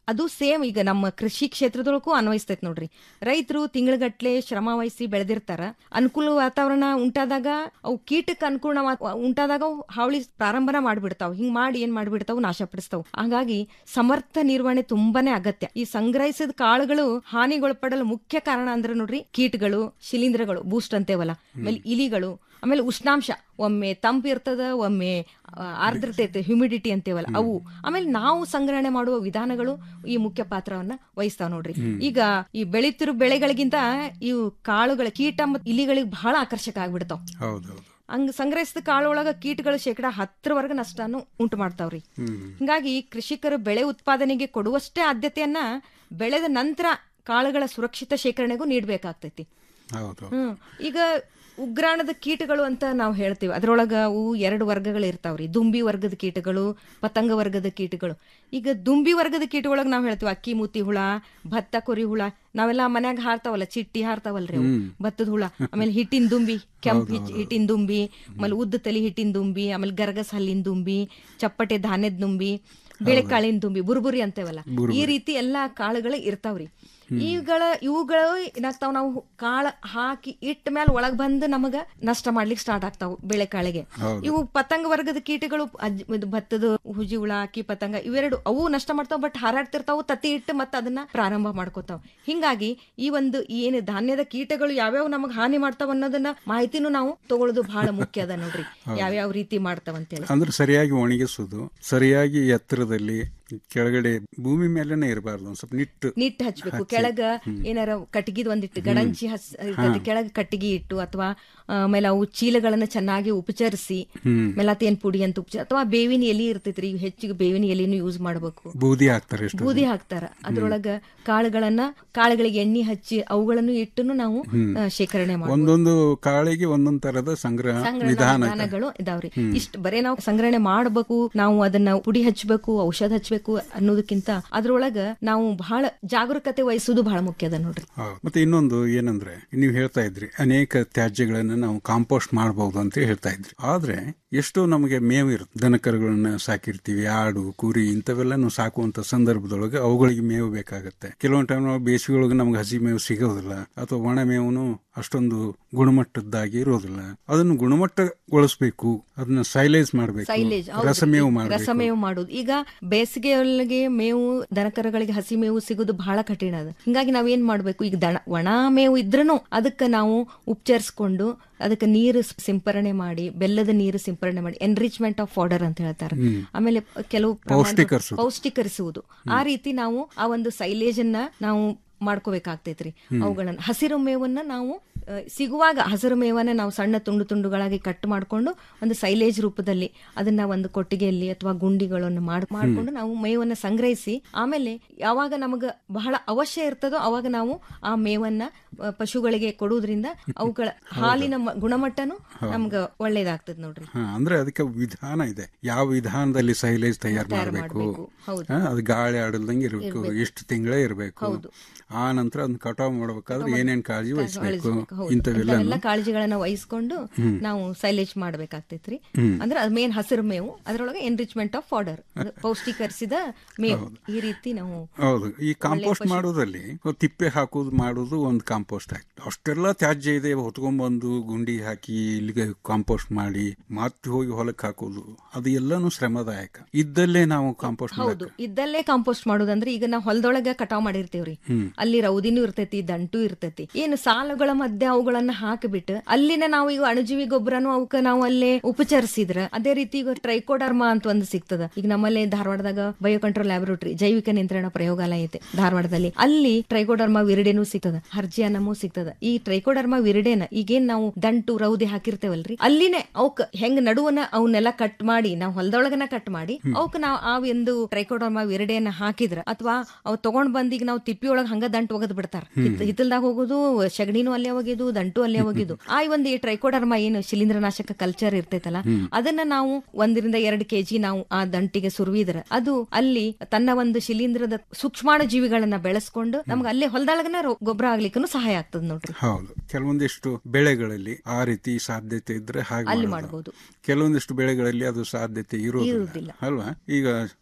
ಅದು ಸೇಮ್ ಈಗ ನಮ್ಮ ಕೃಷಿ ಕ್ಷೇತ್ರದೊಳಗೂ ಅನ್ವಯಿಸ್ತೈತೆ ನೋಡ್ರಿ ರೈತರು ತಿಂಗಳಗಟ್ಲೆ ಶ್ರಮ ವಹಿಸಿ ಬೆಳೆದಿರ್ತಾರ ಅನುಕೂಲ ವಾತಾವರಣ ಉಂಟಾದಾಗ ಅವು ಕೀಟಕ್ಕೆ ಅನುಕೂಲ ವಾ- ಉಂಟಾದಾಗ ಅವು ಹಾವಳಿ ಪ್ರಾರಂಭನ ಮಾಡ್ಬಿಡ್ತಾವ್ ಹಿಂಗ್ ಮಾಡಿ ಏನ್ ಮಾಡ್ಬಿಡ್ತಾವ್ ನಾಶಪಡಿಸ್ತಾವ್ ಹಾಗಾಗಿ ಸಮರ್ಥ ನಿರ್ವಹಣೆ ತುಂಬಾನೇ ಅಗತ್ಯ ಈ ಸಂಗ್ರಹಿಸಿದ ಕಾಳುಗಳು ಹಾನಿಗೊಳಪಡಲು ಮುಖ್ಯ ಕಾರಣ ಅಂದ್ರೆ ನೋಡ್ರಿ ಕೀಟಗಳು ಶಿಲೀಂಧ್ರಗಳು ಬೂಸ್ಟ್ ಅಂತೇವಲ್ಲ ಆಮೇಲೆ ಇಲಿಗಳು ಆಮೇಲೆ ಉಷ್ಣಾಂಶ ಒಮ್ಮೆ ತಂಪು ಇರ್ತದ ಒಮ್ಮೆ ಆ, ಆರ್ದ್ರತೆ ಇರ್ತದೆ ಹ್ಯುಮಿಡಿಟಿ ಅಂತೇವಲ್ಲ ಅವು ಆಮೇಲೆ ನಾವು ಸಂಗ್ರಹಣೆ ಮಾಡುವ ವಿಧಾನಗಳು ಈ ಮುಖ್ಯ ಪಾತ್ರವನ್ನ ವಹಿಸ್ತಾವ ನೋಡ್ರಿ ಈಗ ಈ ಬೆಳೀತಿರೋ ಬೆಳೆಗಳಿಗಿಂತ ಇವು ಕಾಳುಗಳ ಕೀಟ ಮತ್ತು ಇಲಿಗಳಿಗೆ ಬಹಳ ಆಕರ್ಷಕ ಆಗ್ಬಿಡ್ತಾವ ಹೌದೌದು ಹಂಗ ಸಂಗ್ರಹಿಸಿದ ಕಾಳೊಳಗ ಕೀಟಗಳು ಶೇಕಡ ಹತ್ತರವರೆಗೆ ನಷ್ಟನು ಉಂಟು ಮಾಡ್ತಾವ್ರಿ ಹ್ಮ್ ಹಿಂಗಾಗಿ ಕೃಷಿಕರು ಬೆಳೆ ಉತ್ಪಾದನೆಗೆ ಕೊಡುವಷ್ಟೇ ಆದ್ಯತೆಯನ್ನ ಬೆಳೆದ ನಂತರ ಕಾಳುಗಳ ಸುರಕ್ಷಿತ ಶೇಖರಣೆಗೂ ನೀಡಬೇಕಾಗ್ತೈತಿ ಹೌದು ಹ್ಮ್ ಈಗ ಉಗ್ರಾಣದ ಕೀಟಗಳು ಅಂತ ನಾವು ಹೇಳ್ತೀವಿ ಅದ್ರೊಳಗ ಅವು ಎರಡು ವರ್ಗಗಳು ಇರ್ತಾವ್ರಿ ದುಂಬಿ ವರ್ಗದ ಕೀಟಗಳು ಪತಂಗ ವರ್ಗದ ಕೀಟಗಳು ಈಗ ದುಂಬಿ ವರ್ಗದ ಕೀಟಗಳೊಳಗ ನಾವು ಹೇಳ್ತೀವಿ ಅಕ್ಕಿ ಮೂತಿ ಹುಳ ಭತ್ತ ಕೊರಿ ಹುಳ ನಾವೆಲ್ಲ ಮನ್ಯಾಗ ಹಾರ್ತಾವಲ್ಲ ಚಿಟ್ಟಿ ಹಾರ್ತಾವಲ್ರಿ ಅವು ಹ್ಮ್. ಭತ್ತದ ಹುಳ ಆಮೇಲೆ ಹಿಟ್ಟಿನ ದುಂಬಿ ಕೆಂಪ್ ಹೌದು, ಹೌದು. ಹಿಟ್ಟಿನ ದುಂಬಿ ಆಮೇಲೆ ಉದ್ದ ತಲಿ ಹಿಟ್ಟಿನ ದುಂಬಿ ಆಮೇಲೆ ಗರಗಸ ಹಲ್ಲಿನ ದುಂಬಿ ಚಪ್ಪಟೆ ಧಾನ್ಯದ ದುಂಬಿ ಬೇಳೆಕಾಳಿನ ದುಂಬಿ ಬುರ್ಬುರಿ ಅಂತೇವಲ್ಲ ಬುರ್ಬುರಿ. ಈ ರೀತಿ ಎಲ್ಲಾ ಕಾಳುಗಳು ಇರ್ತಾವ್ರಿ ಇವುಗಳ ಇವುಗಳು ಏನಾಗ್ತಾವ ನಾವು ಕಾಳ ಹಾಕಿ ಇಟ್ಟ ಮೇಲೆ ಒಳಗ್ ಬಂದು ನಮಗ ನಷ್ಟ ಮಾಡ್ಲಿಕ್ಕೆ ಸ್ಟಾರ್ಟ್ ಆಗ್ತಾವ ಬೆಳೆಕಾಳಿಗೆ ಹೌದು. ಇವು ಪತಂಗ ವರ್ಗದ ಕೀಟಗಳು ಅಜ್- ಇದು ಭತ್ತದ ಹುಜಿ ಹುಳ ಅಕ್ಕಿ ಪತಂಗ ಇವೆರಡು ಅವು ನಷ್ಟ ಮಾಡ್ತಾವ ಬಟ್ ಹಾರಾಡ್ತಿರ್ತಾವು ತತ್ತಿ ಇಟ್ಟು ಮತ್ತೆ ಅದನ್ನ ಪ್ರಾರಂಭ ಮಾಡ್ಕೋತಾವ ಹಿಂಗಾಗಿ ಈ ಒಂದು ಏನು ಧಾನ್ಯದ ಕೀಟಗಳು ಯಾವ್ಯಾವ ನಮಗ್ ಹಾನಿ ಮಾಡ್ತಾವ ಅನ್ನೋದನ್ನ ಮಾಹಿತಿನೂ ನಾವು ತಗೊಳ್ಳೋದು ಬಹಳ ಮುಖ್ಯ ಅದ ನೋಡ್ರಿ ಯಾವ್ಯಾವ ರೀತಿ ಮಾಡ್ತಾವ ಅಂತೇಳಿ ಅಂದ್ರೆ ಸರಿಯಾಗಿ ಒಣಗಿಸೋದು ಸರಿಯಾಗಿ ಎತ್ತರದಲ್ಲಿ ಕೆಳಗಡೆ ಭೂಮಿ ಮೇಲೆನೆ ಇರಬಾರ್ದು ಒಂದ್ ಸ್ವಲ್ಪ ನಿಟ್ಟು ನಿಟ್ಟು ಹಚ್ಬೇಕು ಹಚ್ಚಿ. ಕೆಳಗ ಹ್ಮ್. ಏನಾರ ಕಟ್ಟಿಗಿದ್ ಒಂದಿಟ್ಟು ಗಡಂಚಿ ಹಸ್ ಇರ್ತದೆ ಕೆಳಗ ಕಟ್ಟಿಗೆ ಇಟ್ಟು ಅಥವಾ ಆಮೇಲೆ ಅವು ಚೀಲಗಳನ್ನ ಚೆನ್ನಾಗಿ ಉಪಚರಿಸಿ ಹ್ಮ್. ಮೆಲಾತಿಯನ್ ಪುಡಿ ಅಂತ ಉಪಚಾರ ಅಥವಾ ಬೇವಿನ ಎಲಿ ಇರ್ತೈತ್ರಿ ಈಗ ಹೆಚ್ಚಿಗೆ ಬೇವಿನ ಎಲಿನೂ ಯೂಸ್ ಮಾಡಬೇಕು ಬೂದಿ ಹಾಕ್ತಾರೆ ಎಷ್ಟು ಬೂದಿ ಹಾಕ್ತಾರ ಅದ್ರೊಳಗ ಕಾಳುಗಳನ್ನ ಕಾಳುಗಳಿಗೆ ಎಣ್ಣೆ ಹಚ್ಚಿ ಅವುಗಳನ್ನು ಇಟ್ಟು ನಾವು ಹ್ಮ್. ಆ, ಶೇಖರಣೆ ಮಾಡಬಹುದು ಒಂದೊಂದು ಕಾಳಿಗೆ ಒಂದೊಂದ್ ತರದ ಸಂಗ್ರಹ ಸಂಗ್ರಹಣ ವಿಧಾನ ಇದೆ. ವಿಧಾನಗಳು ಇದಾವ್ರಿ ಹ್ಮ್. ಇಷ್ಟ ಬರೇ ನಾವು ಸಂಗ್ರಹಣೆ ಮಾಡಬೇಕು ನಾವು ಅದನ್ನ ಪುಡಿ ಹಚ್ಚಬೇಕು ಔಷಧ ಹಚ್ಚಬೇಕು ಅನ್ನೋದಕ್ಕಿಂತ ಅದ್ರೊಳಗ ನಾವು ಬಹಳ ಜಾಗರೂಕತೆ ವಹಿಸೋದು ಬಹಳ ಮುಖ್ಯ ಅದ ನೋಡ್ರಿ ಹೌದು. ಮತ್ತೆ ಇನ್ನೊಂದು ಏನಂದ್ರೆ ನೀವು ಹೇಳ್ತಾ ಇದ್ರಿ ಅನೇಕ ತ್ಯಾಜ್ಯಗಳನ್ನ ನಾವು ಕಾಂಪೋಸ್ಟ್ ಮಾಡಬಹುದು ಅಂತ ಹೇಳ್ತಾ ಇದ್ರಿ ಆದ್ರೆ ಎಷ್ಟೋ ನಮಗೆ ಮೇವು ಇರುತ್ತೆ ದನಕರುಗಳನ್ನ ಸಾಕಿರ್ತೀವಿ ಆಡು ಕುರಿ ಇಂಥವೆಲ್ಲ ನಾವು ಸಾಕುವಂತ ಸಂದರ್ಭದೊಳಗೆ ಅವುಗಳಿಗೆ ಮೇವು ಬೇಕಾಗತ್ತೆ ಕೆಲವೊಂದು ಟೈಮ್ ನಾವು ಬೇಸಿಗೆಯೊಳಗೆ ನಮ್ಗೆ ಹಸಿ ಮೇವು ಸಿಗೋದಿಲ್ಲ ಅಥವಾ ಒಣ ಮೇವುನು ಅಷ್ಟೊಂದು ಗುಣಮಟ್ಟದ್ದಾಗಿ ಇರೋದಿಲ್ಲ ಅದನ್ನು ಗುಣಮಟ್ಟಗೊಳಿಸಬೇಕು ಅದನ್ನ ಸೈಲೇಜ್ ಮಾಡಬೇಕು ಸೈಲೇಜ್ ರಸಮೇವು ಮಾಡಬೇಕು ರಸಮೇವು ಮಾಡುದು ಈಗ ಬೇಸಿಗೆಯೊಳಗೆ ಮೇವು ದನಕರುಗಳಿಗೆ ಹಸಿ ಮೇವು ಸಿಗೋದು ಬಹಳ ಕಠಿಣ ಅದ ಹಿಂಗಾಗಿ ನಾವ್ ಏನ್ ಮಾಡ್ಬೇಕು ಈಗ ದನ ಒಣ ಮೇವು ಇದ್ರೂ ಅದಕ್ಕೆ ನಾವು ಉಪಚರಿಸ್ಕೊಂಡು ಅದಕ್ಕೆ ನೀರು ಸಿಂಪರಣೆ ಮಾಡಿ ಬೆಲ್ಲದ ನೀರು ಸಿಂಪರಣೆ ಮಾಡಿ ಎನ್ರಿಚ್ಮೆಂಟ್ ಆಫ್ ಫಾಡರ್ ಅಂತ ಹೇಳ್ತಾರೆ ಹ್ಮ್. ಆಮೇಲೆ ಕೆಲವು ಪ್ರಮಾಣದ- ಪೌಷ್ಟಿಕರಿಸುವುದು. ಪೌಷ್ಟಿಕರಿಸುವುದು ಆ ರೀತಿ ನಾವು ಆ ಒಂದು ಸೈಲೇಜ್ ಅನ್ನ ನಾವು ಮಾಡ್ಕೋಬೇಕಾಗ್ತೈತ್ರಿ ಹ್ಮ್. ಅವುಗಳನ್ನ ಹಸಿರು ಮೇವನ್ನ ನಾವು ಆ, ಸಿಗುವಾಗ ಹಸಿರು ಮೇವನ್ನ ನಾವು ಸಣ್ಣ ತುಂಡು ತುಂಡುಗಳಾಗಿ ಕಟ್ ಮಾಡ್ಕೊಂಡು ಒಂದು ಸೈಲೇಜ್ ರೂಪದಲ್ಲಿ ಅದನ್ನ ಒಂದು ಕೊಟ್ಟಿಗೆಯಲ್ಲಿ ಅಥವಾ ಗುಂಡಿಗಳನ್ನು ಮಾಡ್ ಮಾಡ್ಕೊಂಡು ನಾವು ಮೇವನ್ನ ಸಂಗ್ರಹಿಸಿ ಆಮೇಲೆ ಯಾವಾಗ ನಮಗ ಬಹಳ ಅವಶ್ಯ ಇರ್ತದೋ ಅವಾಗ ನಾವು ಆ ಮೇವನ್ನ ಆ, ಪಶುಗಳಿಗೆ ಕೊಡುವುದರಿಂದ ಅವುಗಳ ಹಾಲಿನ ಮ- ಗುಣಮಟ್ಟನು ನಮ್ಗ ಒಳ್ಳೇದಾಗ್ತದ ನೋಡ್ರಿ ಹಾ ಅಂದ್ರೆ ಅದಕ್ಕೆ ವಿಧಾನ ಇದೆ ಯಾವ ವಿಧಾನದಲ್ಲಿ ಸೈಲೇಜ್ ತಯಾರು ತಯಾರು ಮಾಡಬೇಕು ಮಾಡ್ಬೇಕು. ಹೌದು. ಅದು ಗಾಳಿ ಆಡಲ್ದಂಗೆ ಇರಬೇಕು ಇರ್ಬೇಕು. ಎಷ್ಟು ತಿಂಗಳೇ ಇರಬೇಕು ಹೌದು. ಆ ನಂತರ ಅದನ್ನ ಕಟಾವ್ ಮಾಡ್ಬೇಕಾದ್ರೆ ಏನೇನ್ ಕಾಳಜಿ ವಹಿಸಬೇಕು ಹೌದು. ಇಂಥವೆಲ್ಲ ಇಂಥವೆಲ್ಲ ಕಾಳಜಿಗಳನ್ನ ವಹಿಸ್ಕೊಂಡು ಹ್ಮ್. ನಾವು ಸೈಲೇಜ್ ಮಾಡ್ಬೇಕಾಗ್ತೈತ್ರಿ ಹ್ಮ್. ಅಂದ್ರೆ ಅದ್ ಮೇನ್ ಹಸಿರು ಮೇವು ಅದ್ರೊಳಗೆ ಎನ್ರಿಚ್ಮೆಂಟ್ ಆಫ್ ಫಾಡರ್ ಪೌಷ್ಟಿಕರಿಸಿದ ಮೇವು ಈ ರೀತಿ ನಾವು ಹೌದು ಈ ಕಾಂಪೋಸ್ಟ್ ಪಶು- ಮಾಡೋದ್ರಲ್ಲಿ ತಿಪ್ಪೆ ಹಾಕೋದು ಮಾಡೋದು ಒಂದು ಕಾಂಪೋಸ್ಟ್ ಆಯ್ತು ಅಷ್ಟೆಲ್ಲ ತ್ಯಾಜ್ಯ ಇದೆ ಹೊತ್ಕೊಂಡ್ಬಂದು ಗುಂಡಿ ಹಾಕಿ ಇಲ್ಲಿಗೆ ಕಾಂಪೋಸ್ಟ್ ಮಾಡಿ ಮತ್ತೆ ಹೋಗಿ ಹೊಲಕ್ಕೆ ಹಾಕೋದು ಅದು ಎಲ್ಲಾನು ಶ್ರಮದಾಯಕ ಇದ್ದಲ್ಲೇ ನಾವು ಕಾಂಪೋಸ್ಟ್ ಹೌದು ಇದ್ದಲ್ಲೇ ಕಾಂಪೋಸ್ಟ್ ಮಾಡೋದಂದ್ರೆ ಈಗ ನಾವು ಹೊಲದೊಳಗ ಕಟಾವ್ ಮಾಡಿರ್ತೇವ್ರಿ ಹ್ಮ್. ಅಲ್ಲಿ ರೌದಿನೂ ಇರ್ತೈತಿ ದಂಟು ಇರ್ತೈತಿ ಏನು ಸಾಲುಗಳ ಮಧ್ಯೆ ಅವುಗಳನ್ನ ಹಾಕಿಬಿಟ್ಟು ಅಲ್ಲಿನ ನಾವು ಈಗ ಅಣುಜೀವಿ ಗೊಬ್ಬರನು ಅವಕ್ಕ ನಾವು ಅಲ್ಲೇ ಉಪಚರಿಸಿದ್ರ ಅದೇ ರೀತಿ ಈಗ ಟ್ರೈಕೋಡರ್ಮಾ ಅಂತ ಒಂದು ಸಿಗ್ತದ ಈಗ ನಮ್ಮಲ್ಲಿ ಧಾರವಾಡದಾಗ ಬಯೋ ಕಂಟ್ರೋಲ್ ಲ್ಯಾಬೊರೇಟರಿ ಜೈವಿಕ ನಿಯಂತ್ರಣ ಪ್ರಯೋಗಾಲಯ ಐತೆ ಧಾರವಾಡದಲ್ಲಿ ಅಲ್ಲಿ ಟ್ರೈಕೋಡರ್ಮಾ ವಿರಿಡೇನು ಸಿಗ್ತದ ಹರ್ಜಿಯಾನಮು ಸಿಗ್ತದ ಈ ಟ್ರೈಕೋಡರ್ಮಾ ವಿರಿಡೇನ ಈಗೇನ್ ನಾವು ದಂಟು ರೌದಿ ಹಾಕಿರ್ತೇವಲ್ರಿ ಅಲ್ಲಿನೇ ಅವಕ್ ಹೆಂಗ್ ನಡುವನ ಅವನ್ನೆಲ್ಲ ಕಟ್ ಮಾಡಿ ನಾವು ಹೊಲದೊಳಗನ ಕಟ್ ಮಾಡಿ ಅವಕ್ ನಾವು ಆ ಒಂದು ಟ್ರೈಕೋಡರ್ಮಾ ವಿರಿಡೇನ ಹಾಕಿದ್ರ ಅಥವಾ ಅವ್ ತಗೊಂಡ್ ಬಂದ್ ಈಗ ನಾವು ತಿಪ್ಪಿ ಒಳಗ್ ಹಂಗ ದಂಟು ಒಗದ್ ಬಿಡ್ತಾರ ಹಿತ್ತಲ್ದಾಗ ಹೋಗೋದು ಸಗಣಿನೂ ಅಲ್ಲೇ ಒಗೆದು ದಂಟು ಅಲ್ಲೇ ಒಗೆದು ಆ ಒಂದು ಈ ಟ್ರೈಕೋಡರ್ಮಾ ಏನು ಶಿಲೀಂಧ್ರನಾಶಕ ಕಲ್ಚರ್ ಇರ್ತೈತಲ್ಲ ಹ್ಮ್. ಅದನ್ನ ನಾವು ಒಂದರಿಂದ ಎರಡು ಕೆಜಿ ನಾವು ಆ ದಂಟಿಗೆ ಸುರುವಿದ್ರ ಅದು ಅಲ್ಲಿ ತನ್ನ ಒಂದು ಶಿಲೀಂಧ್ರದ ಸೂಕ್ಷ್ಮಾಣು ಜೀವಿಗಳನ್ನ ಬೆಳೆಸ್ಕೊಂಡು ನಮ್ಗೆ ಅಲ್ಲೇ ಹೊಲದೊಳಗನ ಗೊಬ್ಬರ ಆಗ್ಲಿಕ್ಕೂ ಸಹಾಯ ಆಗ್ತದ ನೋಡ್ರಿ ಹೌದು ಕೆಲವೊಂದಿಷ್ಟು ಬೆಳೆಗಳಲ್ಲಿ ಆ ರೀತಿ ಸಾಧ್ಯತೆ ಇದ್ರೆ ಹಾಗೆ ಅಲ್ಲಿ ಮಾಡೋದು. ಮಾಡ್ಬೋದು. ಕೆಲವೊಂದಿಷ್ಟು ಬೆಳೆಗಳಲ್ಲಿ ಅದು ಸಾಧ್ಯತೆ ಇರೋದಿಲ್ಲ ಇರುವುದಿಲ್ಲ. ಅಲ್ವಾ ಈಗ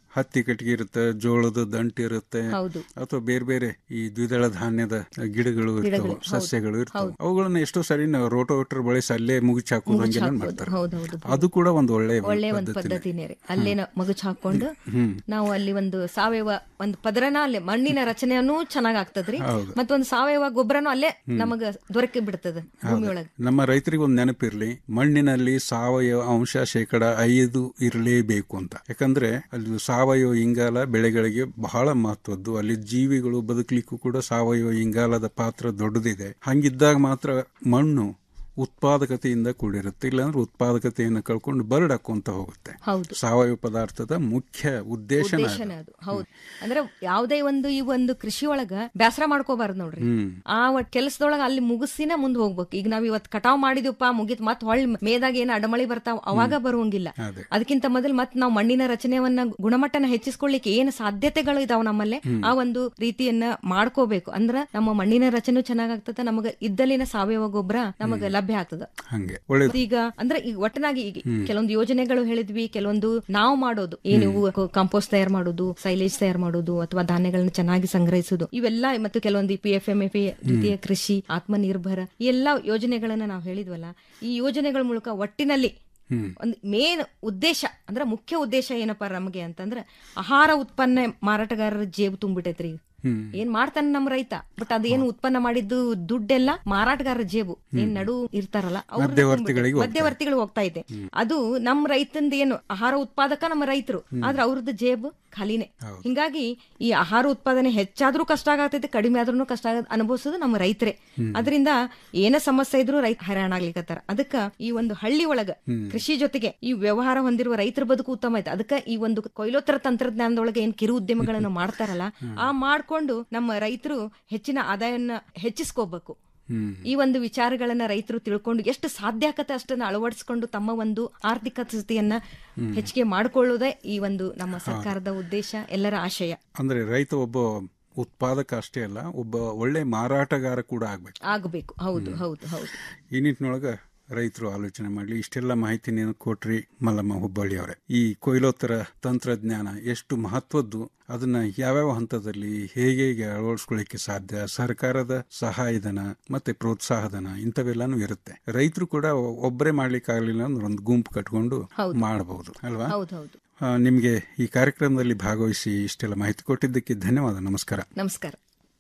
ಹತ್ತಿ ಕಟ್ಟಿಗೆ ಇರುತ್ತೆ ಜೋಳದ ದಂಟು ಇರುತ್ತೆ ಹೌದು. ಅಥವಾ ಬೇರೆ ಬೇರೆ ಈ ದ್ವಿದಳ ಧಾನ್ಯದ ಗಿಡಗಳು ಇರ್ತವೆ ಗಿಡಗಳು, ಹೌದು. ಸಸ್ಯಗಳು ಇರ್ತವೆ ಹೌದು. ಅವುಗಳನ್ನ ಎಷ್ಟೋ ಸರಿ ನಾವು ರೋಟೋವೇಟರ್ ಬಳಸಿ ಅಲ್ಲೇ ಮುಗಿಚ್ ಹಾಕೋದು ಮುಗುಚ್ ಹಂಗೆಲ್ಲ ಹಾಕೋದು. ಮಾಡ್ತಾರೆ ಹೌದು, ಹೌದು. ಅದು ಕೂಡ ಒಂದು ಒಳ್ಳೆ ಒಳ್ಳೆ ಒಂದು ಪದ್ಧತಿನೇ. ಪದ್ಧತಿನೇ ರೀ ಅಲ್ಲೇ ಮಗುಚ್ ಹಾಕೊಂಡು ಹ್ಮ್. ನಾವು ಅಲ್ಲಿ ಒಂದು ಸಾವಯವ ಒಂದು ಪದರನ ಅಲ್ಲಿ ಮಣ್ಣಿನ ರಚನೆಯನ್ನು ಚೆನ್ನಾಗ್ ಆಗ್ತದ್ರಿ ಹೌದು. ಮತ್ತೊಂದು ಸಾವಯವ ಗೊಬ್ಬರನು ಅಲ್ಲೇ ನಮಗ ದೊರಕಿ ಬಿಡ್ತದ ಭೂಮಿ ಹೌದು. ಒಳಗ ನಮ್ಮ ರೈತರಿಗೆ ಒಂದು ನೆನಪಿರ್ಲಿ ಮಣ್ಣಿನಲ್ಲಿ ಸಾವಯವ ಅಂಶ ಶೇಕಡ ಐದು ಇರಲೇಬೇಕು ಅಂತ ಯಾಕಂದ್ರೆ ಅಲ್ಲಿ ಸಾವಯವ ಇಂಗಾಲ ಬೆಳೆಗಳಿಗೆ ಬಹಳ ಮಹತ್ವದ್ದು ಅಲ್ಲಿ ಜೀವಿಗಳು ಬದುಕಲಿಕ್ಕೂ ಕೂಡ ಸಾವಯವ ಇಂಗಾಲದ ಪಾತ್ರ ದೊಡ್ಡದಿದೆ ಹಂಗಿದ್ದಾಗ ಮಾತ್ರ ಮಣ್ಣು ಉತ್ಪಾದಕತೆಯಿಂದ ಕೂಡಿರುತ್ತೆ ಇಲ್ಲಾಂದ್ರೆ ಉತ್ಪಾದಕತೆಯನ್ನು ಕಳ್ಕೊಂಡು ಬರ್ಡ್ ಹಾಕೊಂತ ಹೋಗುತ್ತೆ ಹೌದು. ಸಾವಯವ ಪದಾರ್ಥದ ಮುಖ್ಯ ಉದ್ದೇಶನ ಅದು. ಉದ್ದೇಶನೇ ಅದು ಹೌದು ಅಂದ್ರೆ ಯಾವುದೇ ಒಂದು ಈ ಒಂದು ಕೃಷಿ ಒಳಗ ಬೇಸರ ಮಾಡ್ಕೋಬಾರ್ದು ನೋಡ್ರಿ ಹ್ಮ್ ಆ ಒಟ್ ಕೆಲ್ಸದೊಳಗ ಅಲ್ಲಿ ಮುಗಿಸಿನ ಮುಂದ್ ಹೋಗ್ಬೇಕು ಈಗ ನಾವ್ ಇವತ್ ಕಟಾವ್ ಮಾಡಿದ್ವಪ್ಪ ಮುಗಿತ್ ಮತ್ ಹೊಳ್ ಮೇದಾಗ ಏನ್ ಅಡಮಳಿ ಬರ್ತಾವ ಅವಾಗ ಬರುವಂಗಿಲ್ಲ ಅದೇ. ಅದಕ್ಕಿಂತ ಮೊದಲು ಮತ್ ನಾವ್ ಮಣ್ಣಿನ ರಚನೆಯನ್ನ ಗುಣಮಟ್ಟನ ಹೆಚ್ಚಿಸ್ಕೊಳ್ಳಿಕ್ಕೆ ಏನ್ ಸಾಧ್ಯತೆಗಳು ಇದಾವ ನಮ್ಮಲ್ಲೇ ಹ್ಮ್. ಆ ಒಂದು ರೀತಿಯನ್ನ ಮಾಡ್ಕೋಬೇಕು ಅಂದ್ರ ನಮ್ಮ ಮಣ್ಣಿನ ರಚನೆ ಚೆನ್ನಾಗಾಗ್ತದ ನಮಗ ಇದ್ದಲಿನ ಸಾವಯವ ಗೊಬ್ಬರ ನಮಗ ಲಭ್ಯ ಆಗ್ತದ ಹಂಗೆ ಒಳ್ಳೇದು ಈಗ ಅಂದ್ರೆ ಈಗ ಒಟ್ಟನಾಗಿ ಈಗ ಹ್ಮ್. ಕೆಲವೊಂದು ಯೋಜನೆಗಳು ಹೇಳಿದ್ವಿ ಕೆಲವೊಂದು ನಾವು ಮಾಡೋದು ಏನು ಕಾಂಪೋಸ್ಟ್ ತಯಾರು ಮಾಡೋದು ಸೈಲೇಜ್ ತಯಾರು ಮಾಡೋದು ಅಥವಾ ಧಾನ್ಯಗಳನ್ನ ಚೆನ್ನಾಗಿ ಸಂಗ್ರಹಿಸೋದು ಇವೆಲ್ಲ ಮತ್ತು ಕೆಲವೊಂದು ಪಿ ಎಫ್ ಎಂ ಎಫ್ ರೀತಿಯ ಕೃಷಿ ಆತ್ಮನಿರ್ಭರ ಈ ಎಲ್ಲಾ ಯೋಜನೆಗಳನ್ನ ನಾವು ಹೇಳಿದ್ವಲ್ಲ ಈ ಯೋಜನೆಗಳ ಮೂಲಕ ಒಟ್ಟಿನಲ್ಲಿ ಹ್ಮ್ ಒಂದು ಮೇನ್ ಉದ್ದೇಶ ಅಂದ್ರೆ ಮುಖ್ಯ ಉದ್ದೇಶ ಏನಪ್ಪಾ ನಮಗೆ ಅಂತಂದ್ರೆ ಆಹಾರ ಉತ್ಪನ್ನ ಮಾರಾಟಗಾರರ ಜೇಬು ತುಂಬಿಟ್ಟೈತ್ರಿ ಈಗ. ಹ್ಮ್ ಏನ್ ಮಾಡ್ತಾನೆ ನಮ್ಮ ರೈತ ಬಟ್ ಅದೇನು ಉತ್ಪನ್ನ ಮಾಡಿದ್ದು ದುಡ್ಡೆಲ್ಲ ಮಾರಾಟಗಾರರ ಜೇಬು ಏನ್ ನಡು ಇರ್ತಾರಲ್ಲ ಅವ್ರ ಮಧ್ಯವರ್ತಿಗಳಿಗೆ ಹೋಗ್ತಾ ಇದೆ. ಮಧ್ಯವರ್ತಿಗಳು ಹೋಗ್ತಾ ಇದೆ ಅದು ನಮ್ ರೈತಂದ ಏನು ಆಹಾರ ಉತ್ಪಾದಕ ನಮ್ಮ ರೈತರು ಆದ್ರೆ ಅವ್ರದ್ದು ಜೇಬು ಖಾಲಿನೇ ಹಿಂಗಾಗಿ ಈ ಆಹಾರ ಉತ್ಪಾದನೆ ಹೆಚ್ಚಾದ್ರೂ ಕಷ್ಟ ಆಗತೈತೆ ಕಡಿಮೆ ಆದ್ರೂ ಕಷ್ಟ ಆಗ ಅನುಭವಿಸೋದು ನಮ್ಮ ರೈತರೇ ಅದರಿಂದ ಏನ ಸಮಸ್ಯೆ ಇದ್ರೂ ರೈತ ಹೈರಾಣ ಆಗ್ಲಿಕತ್ತಾರ ಅದಕ್ಕ ಈ ಒಂದು ಹಳ್ಳಿ ಒಳಗ ಕೃಷಿ ಜೊತೆಗೆ ಈ ವ್ಯವಹಾರ ಹೊಂದಿರುವ ರೈತರ ಬದುಕು ಉತ್ತಮ ಐತೆ ಅದಕ್ಕ ಈ ಒಂದು ಕೊಯ್ಲೋತ್ತರ ತಂತ್ರಜ್ಞಾನದೊಳಗೆ ಏನ್ ಕಿರು ಉದ್ಯಮಗಳನ್ನು ಮಾಡ್ತಾರಲ್ಲ ಆ ಮಾಡ್ಕೊಂಡು ನಮ್ಮ ರೈತರು ಹೆಚ್ಚಿನ ಆದಾಯನ ಹೆಚ್ಚಿಸ್ಕೋಬೇಕು ಹ್ಮ್ ಈ ಒಂದು ವಿಚಾರಗಳನ್ನ ರೈತರು ತಿಳ್ಕೊಂಡು ಎಷ್ಟು ಸಾಧ್ಯ ಆಗತ್ತೆ ಅಷ್ಟನ್ನ ಅಳವಡಿಸಿಕೊಂಡು ತಮ್ಮ ಒಂದು ಆರ್ಥಿಕ ಸ್ಥಿತಿಯನ್ನ ಹೆಚ್ಚಿಗೆ ಮಾಡಿಕೊಳ್ಳುವುದೇ ಈ ಒಂದು ನಮ್ಮ ಸರ್ಕಾರದ ಉದ್ದೇಶ ಎಲ್ಲರ ಆಶಯ ಅಂದ್ರೆ ರೈತ ಒಬ್ಬ ಉತ್ಪಾದಕ ಅಷ್ಟೇ ಅಲ್ಲ ಒಬ್ಬ ಒಳ್ಳೆ ಮಾರಾಟಗಾರ ಕೂಡ ಆಗ್ಬೇಕು ಆಗಬೇಕು ಹೌದು ಹೌದು ಹೌದು ಈ ನಿಟ್ಟಿನೊಳಗ ರೈತರು ಆಲೋಚನೆ ಮಾಡಲಿ ಇಷ್ಟೆಲ್ಲ ಮಾಹಿತಿ ನೀನು ಕೊಟ್ರಿ ಮಲ್ಲಮ್ಮ ಹುಬ್ಬಳ್ಳಿ ಅವರೇ ಈ ಕೊಯ್ಲೋತ್ತರ ತಂತ್ರಜ್ಞಾನ ಎಷ್ಟು ಮಹತ್ವದ್ದು ಅದನ್ನ ಯಾವ್ಯಾವ ಹಂತದಲ್ಲಿ ಹೇಗೆ ಹೇಗೆ ಅಳವಡಿಸ್ಕೊಳ್ಳಿಕ್ಕೆ ಸಾಧ್ಯ ಸರ್ಕಾರದ ಸಹಾಯಧನ ಮತ್ತೆ ಪ್ರೋತ್ಸಾಹಧನ ಇಂಥವೆಲ್ಲಾನು ಇರುತ್ತೆ ರೈತರು ಕೂಡ ಒಬ್ಬರೇ ಮಾಡ್ಲಿಕ್ಕೆ ಆಗ್ಲಿಲ್ಲ ಅಂದ್ರೆ ಒಂದು ಗುಂಪು ಕಟ್ಕೊಂಡು ಹೌದು. ಮಾಡಬಹುದು ಅಲ್ವಾ ಹೌದು ಹೌದು ಆ, ನಿಮ್ಗೆ ಈ ಕಾರ್ಯಕ್ರಮದಲ್ಲಿ ಭಾಗವಹಿಸಿ ಇಷ್ಟೆಲ್ಲ ಮಾಹಿತಿ ಕೊಟ್ಟಿದ್ದಕ್ಕೆ ಧನ್ಯವಾದ ನಮಸ್ಕಾರ ನಮಸ್ಕಾರ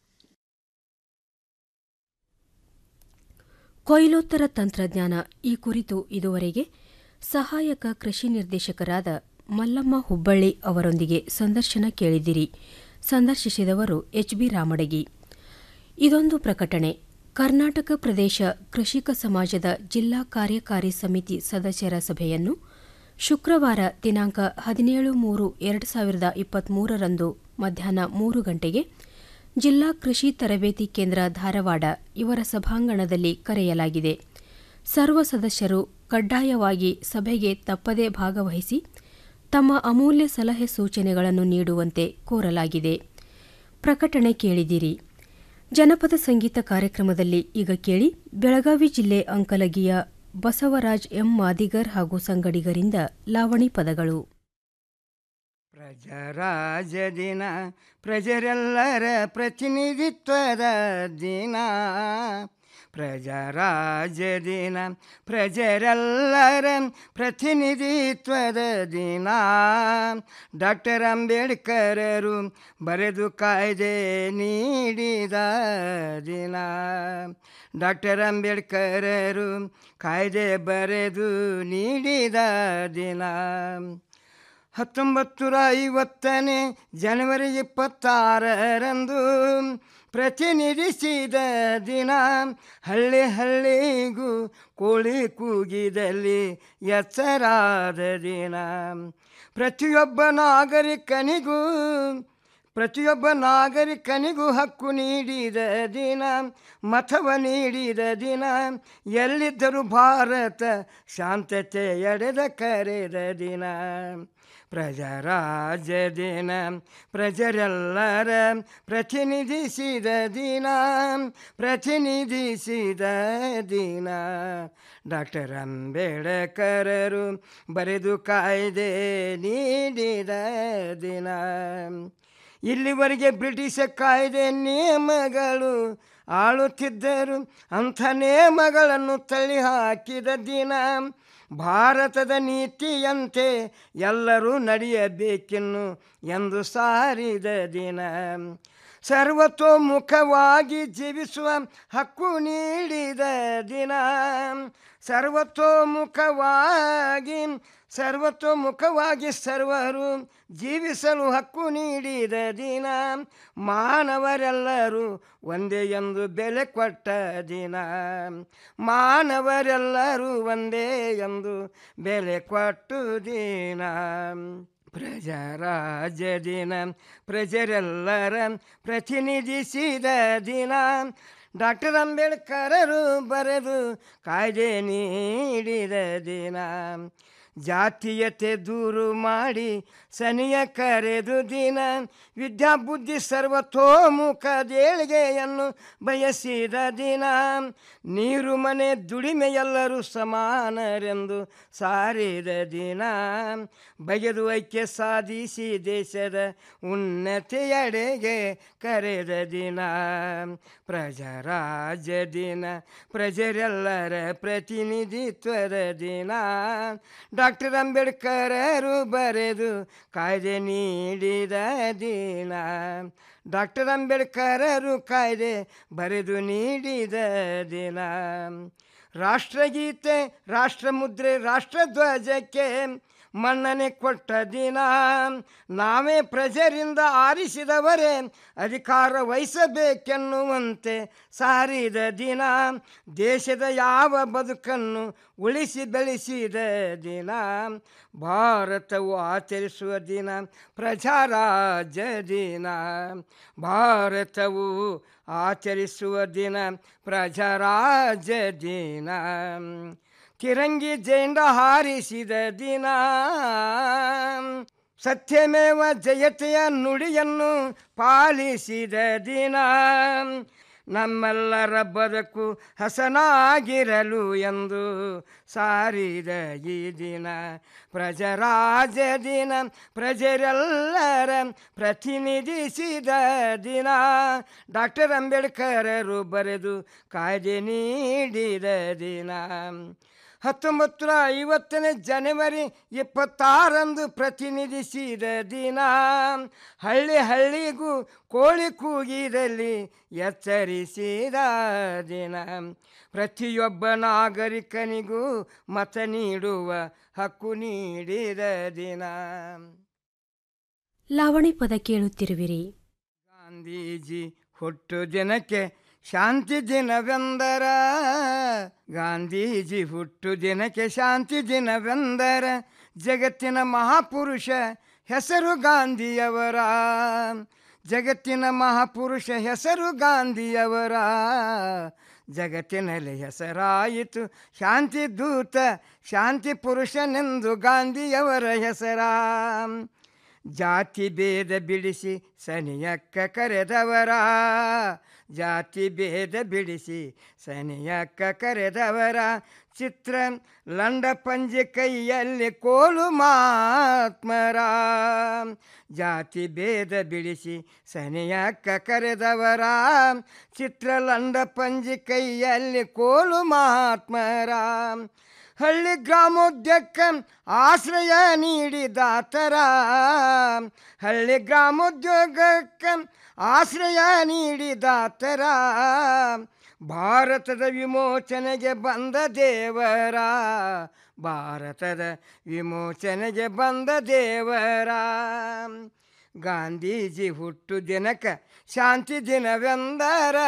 ಕೊಯ್ಲೋತ್ತರ ತಂತ್ರಜ್ಞಾನ ಈ ಕುರಿತು ಇದುವರೆಗೆ ಸಹಾಯಕ ಕೃಷಿ ನಿರ್ದೇಶಕರಾದ ಮಲ್ಲಮ್ಮ ಹುಬ್ಬಳ್ಳಿ ಅವರೊಂದಿಗೆ ಸಂದರ್ಶನ ಕೇಳಿದಿರಿ ಸಂದರ್ಶಿಸಿದವರು ಎಚ್ ಬಿ ರಾಮಡಗಿ ಇದೊಂದು ಪ್ರಕಟಣೆ ಕರ್ನಾಟಕ ಪ್ರದೇಶ ಕೃಷಿಕ ಸಮಾಜದ ಜಿಲ್ಲಾ ಕಾರ್ಯಕಾರಿ ಸಮಿತಿ ಸದಸ್ಯರ ಸಭೆಯನ್ನು ಶುಕ್ರವಾರ ದಿನಾಂಕ ಹದಿನೇಳು ಮೂರು ಎರಡು ಸಾವಿರದ ಇಪ್ಪತ್ಮೂರರಂದು ಮಧ್ಯಾಹ್ನ ಮೂರು ಗಂಟೆಗೆ ಜಿಲ್ಲಾ ಕೃಷಿ ತರಬೇತಿ ಕೇಂದ್ರ ಧಾರವಾಡ ಇವರ ಸಭಾಂಗಣದಲ್ಲಿ ಕರೆಯಲಾಗಿದೆ ಸರ್ವ ಸದಸ್ಯರು ಕಡ್ಡಾಯವಾಗಿ ಸಭೆಗೆ ತಪ್ಪದೇ ಭಾಗವಹಿಸಿ ತಮ್ಮ ಅಮೂಲ್ಯ ಸಲಹೆ ಸೂಚನೆಗಳನ್ನು ನೀಡುವಂತೆ ಕೋರಲಾಗಿದೆ ಪ್ರಕಟಣೆ ಕೇಳಿದಿರಿ ಜನಪದ ಸಂಗೀತ ಕಾರ್ಯಕ್ರಮದಲ್ಲಿ ಈಗ ಕೇಳಿ ಬೆಳಗಾವಿ ಜಿಲ್ಲೆ ಅಂಕಲಗಿಯ ಬಸವರಾಜ್ ಎಂ ಮಾದಿಗರ್ ಹಾಗೂ ಸಂಗಡಿಗರಿಂದ ಲಾವಣಿ ಪದಗಳು ಪ್ರಜರಾಜ ದಿನ ಪ್ರಜರೆಲ್ಲರ ಪ್ರತಿನಿಧಿತ್ವದ ದಿನ ಪ್ರಜರಾಜ ದಿನ ಪ್ರಜರೆಲ್ಲರ ಪ್ರತಿನಿಧಿತ್ವದ ದಿನ ಡಾಕ್ಟರ್ ಅಂಬೇಡ್ಕರರು ಬರೆದು ಕಾಯ್ದೆ ನೀಡಿದ ದಿನ ಡಾಕ್ಟರ್ ಅಂಬೇಡ್ಕರರು ಕಾಯ್ದೆ ಬರೆದು ನೀಡಿದ ದಿನ ಹತ್ತೊಂಬತ್ತು ನೂರ ಐವತ್ತನೇ ಜನವರಿ ಇಪ್ಪತ್ತಾರರಂದು ಪ್ರತಿನಿಧಿಸಿದ ದಿನ ಹಳ್ಳಿ ಹಳ್ಳಿಗೂ ಕೋಳಿ ಕೂಗಿದಲ್ಲಿ ಎಚ್ಚರಾದ ದಿನ ಪ್ರತಿಯೊಬ್ಬ ನಾಗರಿಕನಿಗೂ ಪ್ರತಿಯೊಬ್ಬ ನಾಗರಿಕನಿಗೂ ಹಕ್ಕು ನೀಡಿದ ದಿನ ಮತವ ನೀಡಿದ ದಿನ ಎಲ್ಲಿದ್ದರೂ ಭಾರತ ಶಾಂತತೆ ಎಡೆದ ಕರೆದ ದಿನ ಪ್ರಜರಾಜ್ಯ ದಿನ ಪ್ರಜರೆಲ್ಲರ ಪ್ರತಿನಿಧಿಸಿದ ದಿನ ಪ್ರತಿನಿಧಿಸಿದ ದಿನ ಡಾಕ್ಟರ್ ಅಂಬೇಡ್ಕರರು ಬರೆದು ಕಾಯ್ದೆ ನೀಡಿದ ದಿನ ಇಲ್ಲಿವರೆಗೆ ಬ್ರಿಟಿಷ್ ಕಾಯ್ದೆ ನಿಯಮಗಳು ಆಳುತ್ತಿದ್ದರು ಅಂಥ ನಿಯಮಗಳನ್ನು ತಳ್ಳಿ ಹಾಕಿದ ದಿನ ಭಾರತದ ನೀತಿಯಂತೆ ಎಲ್ಲರೂ ನಡೆಯಬೇಕೆನ್ನು ಎಂದು ಸಾರಿದ ದಿನ ಸರ್ವತೋಮುಖವಾಗಿ ಜೀವಿಸುವ ಹಕ್ಕು ನೀಡಿದ ದಿನ ಸರ್ವತೋಮುಖವಾಗಿ ಸರ್ವತೋಮುಖವಾಗಿ ಸರ್ವರು ಜೀವಿಸಲು ಹಕ್ಕು ನೀಡಿದ ದಿನ ಮಾನವರೆಲ್ಲರೂ ಒಂದೇ ಎಂದು ಬೆಲೆ ಕೊಟ್ಟ ದಿನ ಮಾನವರೆಲ್ಲರೂ ಒಂದೇ ಎಂದು ಬೆಲೆ ಕೊಟ್ಟು ದಿನ ಪ್ರಜರಾಜ್ಯ ದಿನ ಪ್ರಜರೆಲ್ಲರ ಪ್ರತಿನಿಧಿಸಿದ ದಿನ ಡಾಕ್ಟರ್ ಅಂಬೇಡ್ಕರರು ಬರೆದು ಕಾಯ್ದೆ ನೀಡಿದ ದಿನ ಜಾತೀಯತೆ ದೂರು ಮಾಡಿ ಸನಿಯ ಕರೆದು ದಿನ ವಿದ್ಯಾಬುದ್ಧಿ ಸರ್ವತೋಮುಖ ದೇಳಿಗೆಯನ್ನು ಬಯಸಿದ ದಿನ ನೀರು ಮನೆ ದುಡಿಮೆ ಎಲ್ಲರೂ ಸಮಾನರೆಂದು ಸಾರಿದ ದಿನ ಬಗೆದು ಐಕ್ಯ ಸಾಧಿಸಿ ದೇಶದ ಉನ್ನತಿಯಡೆಗೆ ಕರೆದ ದಿನ ಪ್ರಜರಾಜ್ಯ ದಿನ ಪ್ರಜರೆಲ್ಲರ ಪ್ರತಿನಿಧಿತ್ವದ ದಿನ ಡಾಕ್ಟರ್ ಅಂಬೇಡ್ಕರರು ಬರೆದು ಕಾಯ್ದೆ ನೀಡಿದ ದಿನ ಡಾಕ್ಟರ್ ಅಂಬೇಡ್ಕರರು ಕಾಯ್ದೆ ಬರೆದು ನೀಡಿದ ದಿನ ರಾಷ್ಟ್ರಗೀತೆ ರಾಷ್ಟ್ರಮುದ್ರೆ ರಾಷ್ಟ್ರಧ್ವಜಕ್ಕೆ ಮನ್ನಣೆ ಕೊಟ್ಟ ದಿನ ನಾವೇ ಪ್ರಜರಿಂದ ಆರಿಸಿದವರೇ ಅಧಿಕಾರ ವಹಿಸಬೇಕೆನ್ನುವಂತೆ ಸಾರಿದ ದಿನ ದೇಶದ ಯಾವ ಬದುಕನ್ನು ಉಳಿಸಿ ಬೆಳೆಸಿದ ದಿನ ಭಾರತವು ಆಚರಿಸುವ ದಿನ ಪ್ರಜಾರಾಜ್ಯ ದಿನ ಭಾರತವು ಆಚರಿಸುವ ದಿನ ಪ್ರಜಾರಾಜ್ಯ ದಿನ ತಿರಂಗಿ ಜೆಂಡ ಹಾರಿಸಿದ ದಿನ ಸತ್ಯಮೇವ ಜಯತೆಯ ನುಡಿಯನ್ನು ಪಾಲಿಸಿದ ದಿನ ನಮ್ಮೆಲ್ಲರ ಬದುಕು ಹಸನಾಗಿರಲು ಎಂದು ಸಾರಿದ ಈ ದಿನ ಪ್ರಜರಾಜ ದಿನ ಪ್ರಜರೆಲ್ಲರ ಪ್ರತಿನಿಧಿಸಿದ ದಿನ ಡಾಕ್ಟರ್ ಅಂಬೇಡ್ಕರರು ಬರೆದು ಕಾಯ್ದೆ ನೀಡಿದ ದಿನ ಹತ್ತೊಂಬತ್ತು ನೂರ ಐವತ್ತನೇ ಜನವರಿ ಇಪ್ಪತ್ತಾರಂದು ಪ್ರತಿನಿಧಿಸಿದ ದಿನ ಹಳ್ಳಿ ಹಳ್ಳಿಗೂ ಕೋಳಿ ಕೂಗಿದಲ್ಲಿ ಎಚ್ಚರಿಸಿದ ದಿನ ಪ್ರತಿಯೊಬ್ಬ ನಾಗರಿಕನಿಗೂ ಮತ ನೀಡುವ ಹಕ್ಕು ನೀಡಿದ ದಿನ ಲಾವಣಿ ಪದ ಕೇಳುತ್ತಿರುವಿರಿ ಗಾಂಧೀಜಿ ಹುಟ್ಟು ದಿನಕ್ಕೆ ಶಾಂತಿ ದಿನವೆಂದರ ಗಾಂಧೀಜಿ ಹುಟ್ಟು ದಿನಕ್ಕೆ ಶಾಂತಿ ದಿನವೆಂದರ ಜಗತ್ತಿನ ಮಹಾಪುರುಷ ಹೆಸರು ಗಾಂಧಿಯವರ ಜಗತ್ತಿನ ಮಹಾಪುರುಷ ಹೆಸರು ಗಾಂಧಿಯವರ ಜಗತ್ತಿನಲ್ಲಿ ಹೆಸರಾಯಿತು ಶಾಂತಿ ದೂತ ಶಾಂತಿ ಪುರುಷನೆಂದು ಗಾಂಧಿಯವರ ಹೆಸರ ಜಾತಿ ಭೇದ ಬಿಡಿಸಿ ಸನಿಯಕ್ಕ ಕರೆದವರ ಜಾತಿ ಭೇದ ಬಿಡಿಸಿ ಸನಿಯಕ್ಕ ಕರೆದವರ ಚಿತ್ರ ಲಂಡ ಪಂಜೆ ಕೈಯಲ್ಲಿ ಕೋಲು ಮಾತ್ಮರ ಜಾತಿ ಭೇದ ಬಿಡಿಸಿ ಸನಿಯಕ್ಕ ಕರೆದವರ ಚಿತ್ರ ಲಂಡ ಪಂಜೆ ಕೈಯಲ್ಲಿ ಕೋಲು ಮಹಾತ್ಮರ ಹಳ್ಳಿ ಗ್ರಾಮೋದ್ಯಕ್ಕ ಆಶ್ರಯ ನೀಡಿದಾತರ ಹಳ್ಳಿ ಗ್ರಾಮೋದ್ಯೋಗಕ್ಕೆ ಆಶ್ರಯ ನೀಡಿದಾತರ ಭಾರತದ ವಿಮೋಚನೆಗೆ ಬಂದ ದೇವರ ಭಾರತದ ವಿಮೋಚನೆಗೆ ಬಂದ ದೇವರ ಗಾಂಧೀಜಿ ಹುಟ್ಟು ದಿನಕ ಶಾಂತಿ ದಿನವೆಂದರ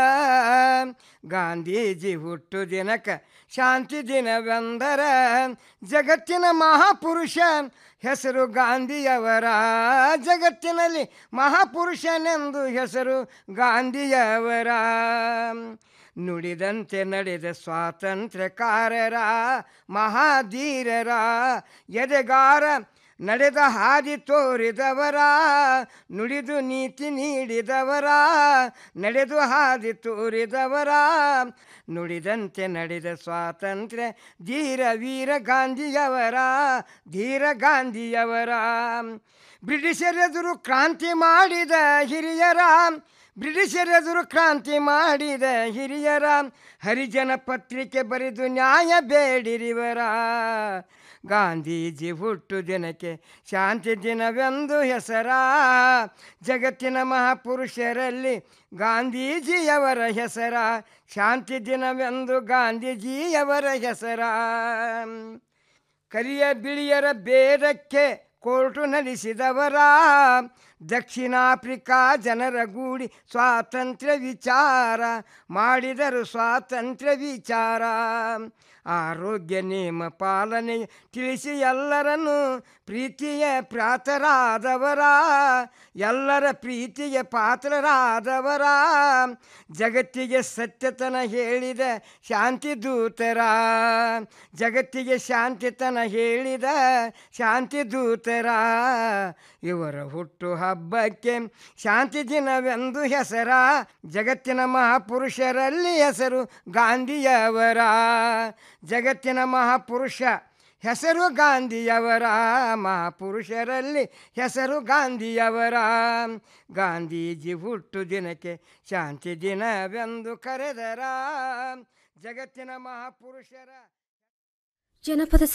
ಗಾಂಧೀಜಿ ಹುಟ್ಟು ದಿನಕ ಶಾಂತಿ ದಿನವೆಂದರ ಜಗತ್ತಿನ ಮಹಾಪುರುಷ ಹೆಸರು ಗಾಂಧಿಯವರ ಜಗತ್ತಿನಲ್ಲಿ ಮಹಾಪುರುಷನೆಂದು ಹೆಸರು ಗಾಂಧಿಯವರ ನುಡಿದಂತೆ ನಡೆದ ಸ್ವಾತಂತ್ರ್ಯಕಾರರ ಮಹಾಧೀರರ ಎದೆಗಾರ ನಡೆದ ಹಾದಿ ತೋರಿದವರ ನುಡಿದು ನೀತಿ ನೀಡಿದವರ ನಡೆದು ಹಾದಿ ತೋರಿದವರ ನುಡಿದಂತೆ ನಡೆದ ಸ್ವಾತಂತ್ರ್ಯ ಧೀರ ವೀರ ಗಾಂಧಿಯವರ ಧೀರ ಗಾಂಧಿಯವರ ಬ್ರಿಟಿಷರೆದುರು ಕ್ರಾಂತಿ ಮಾಡಿದ ಹಿರಿಯರ ಬ್ರಿಟಿಷರೆದುರು ಕ್ರಾಂತಿ ಮಾಡಿದ ಹಿರಿಯರ ಹರಿಜನ ಪತ್ರಿಕೆ ಬರೆದು ನ್ಯಾಯ ಬೇಡಿರಿವರ ಗಾಂಧೀಜಿ ಹುಟ್ಟು ದಿನಕ್ಕೆ ಶಾಂತಿ ದಿನವೆಂದು ಹೆಸರ ಜಗತ್ತಿನ ಮಹಾಪುರುಷರಲ್ಲಿ ಗಾಂಧೀಜಿಯವರ ಹೆಸರ ಶಾಂತಿ ದಿನವೆಂದು ಗಾಂಧೀಜಿಯವರ ಹೆಸರ ಕರಿಯ ಬಿಳಿಯರ ಭೇದಕ್ಕೆ ಕೋರ್ಟು ನಡೆಸಿದವರ ದಕ್ಷಿಣ ಆಫ್ರಿಕಾ ಜನರ ಗೂಡಿ ಸ್ವಾತಂತ್ರ್ಯ ವಿಚಾರ ಮಾಡಿದರು ಸ್ವಾತಂತ್ರ್ಯ ವಿಚಾರ ಆರೋಗ್ಯ ನಿಯಮ ಪಾಲನೆ ತಿಳಿಸಿ ಎಲ್ಲರನ್ನು ಪ್ರೀತಿಯ ಪ್ರಾತರಾದವರ ಎಲ್ಲರ ಪ್ರೀತಿಗೆ ಪಾತ್ರರಾದವರ ಜಗತ್ತಿಗೆ ಸತ್ಯತನ ಹೇಳಿದ ಶಾಂತಿ ದೂತರ ಜಗತ್ತಿಗೆ ಶಾಂತಿತನ ಹೇಳಿದ ಶಾಂತಿ ದೂತರ ಇವರ ಹುಟ್ಟು ಹಬ್ಬಕ್ಕೆ ಶಾಂತಿ ದಿನವೆಂದು ಹೆಸರ ಜಗತ್ತಿನ ಮಹಾಪುರುಷರಲ್ಲಿ ಹೆಸರು ಗಾಂಧಿಯವರ ಜಗತ್ತಿನ ಮಹಾಪುರುಷ ಹೆಸರು ಗಾಂಧಿಯವರ ಮಹಾಪುರುಷರಲ್ಲಿ ಹೆಸರು ಗಾಂಧಿಯವರ ಗಾಂಧೀಜಿ ಹುಟ್ಟು ದಿನಕ್ಕೆ ಶಾಂತಿ ದಿನವೆಂದು ಕರೆದರ ಜಗತ್ತಿನ ಮಹಾಪುರುಷರ ಜನಪದ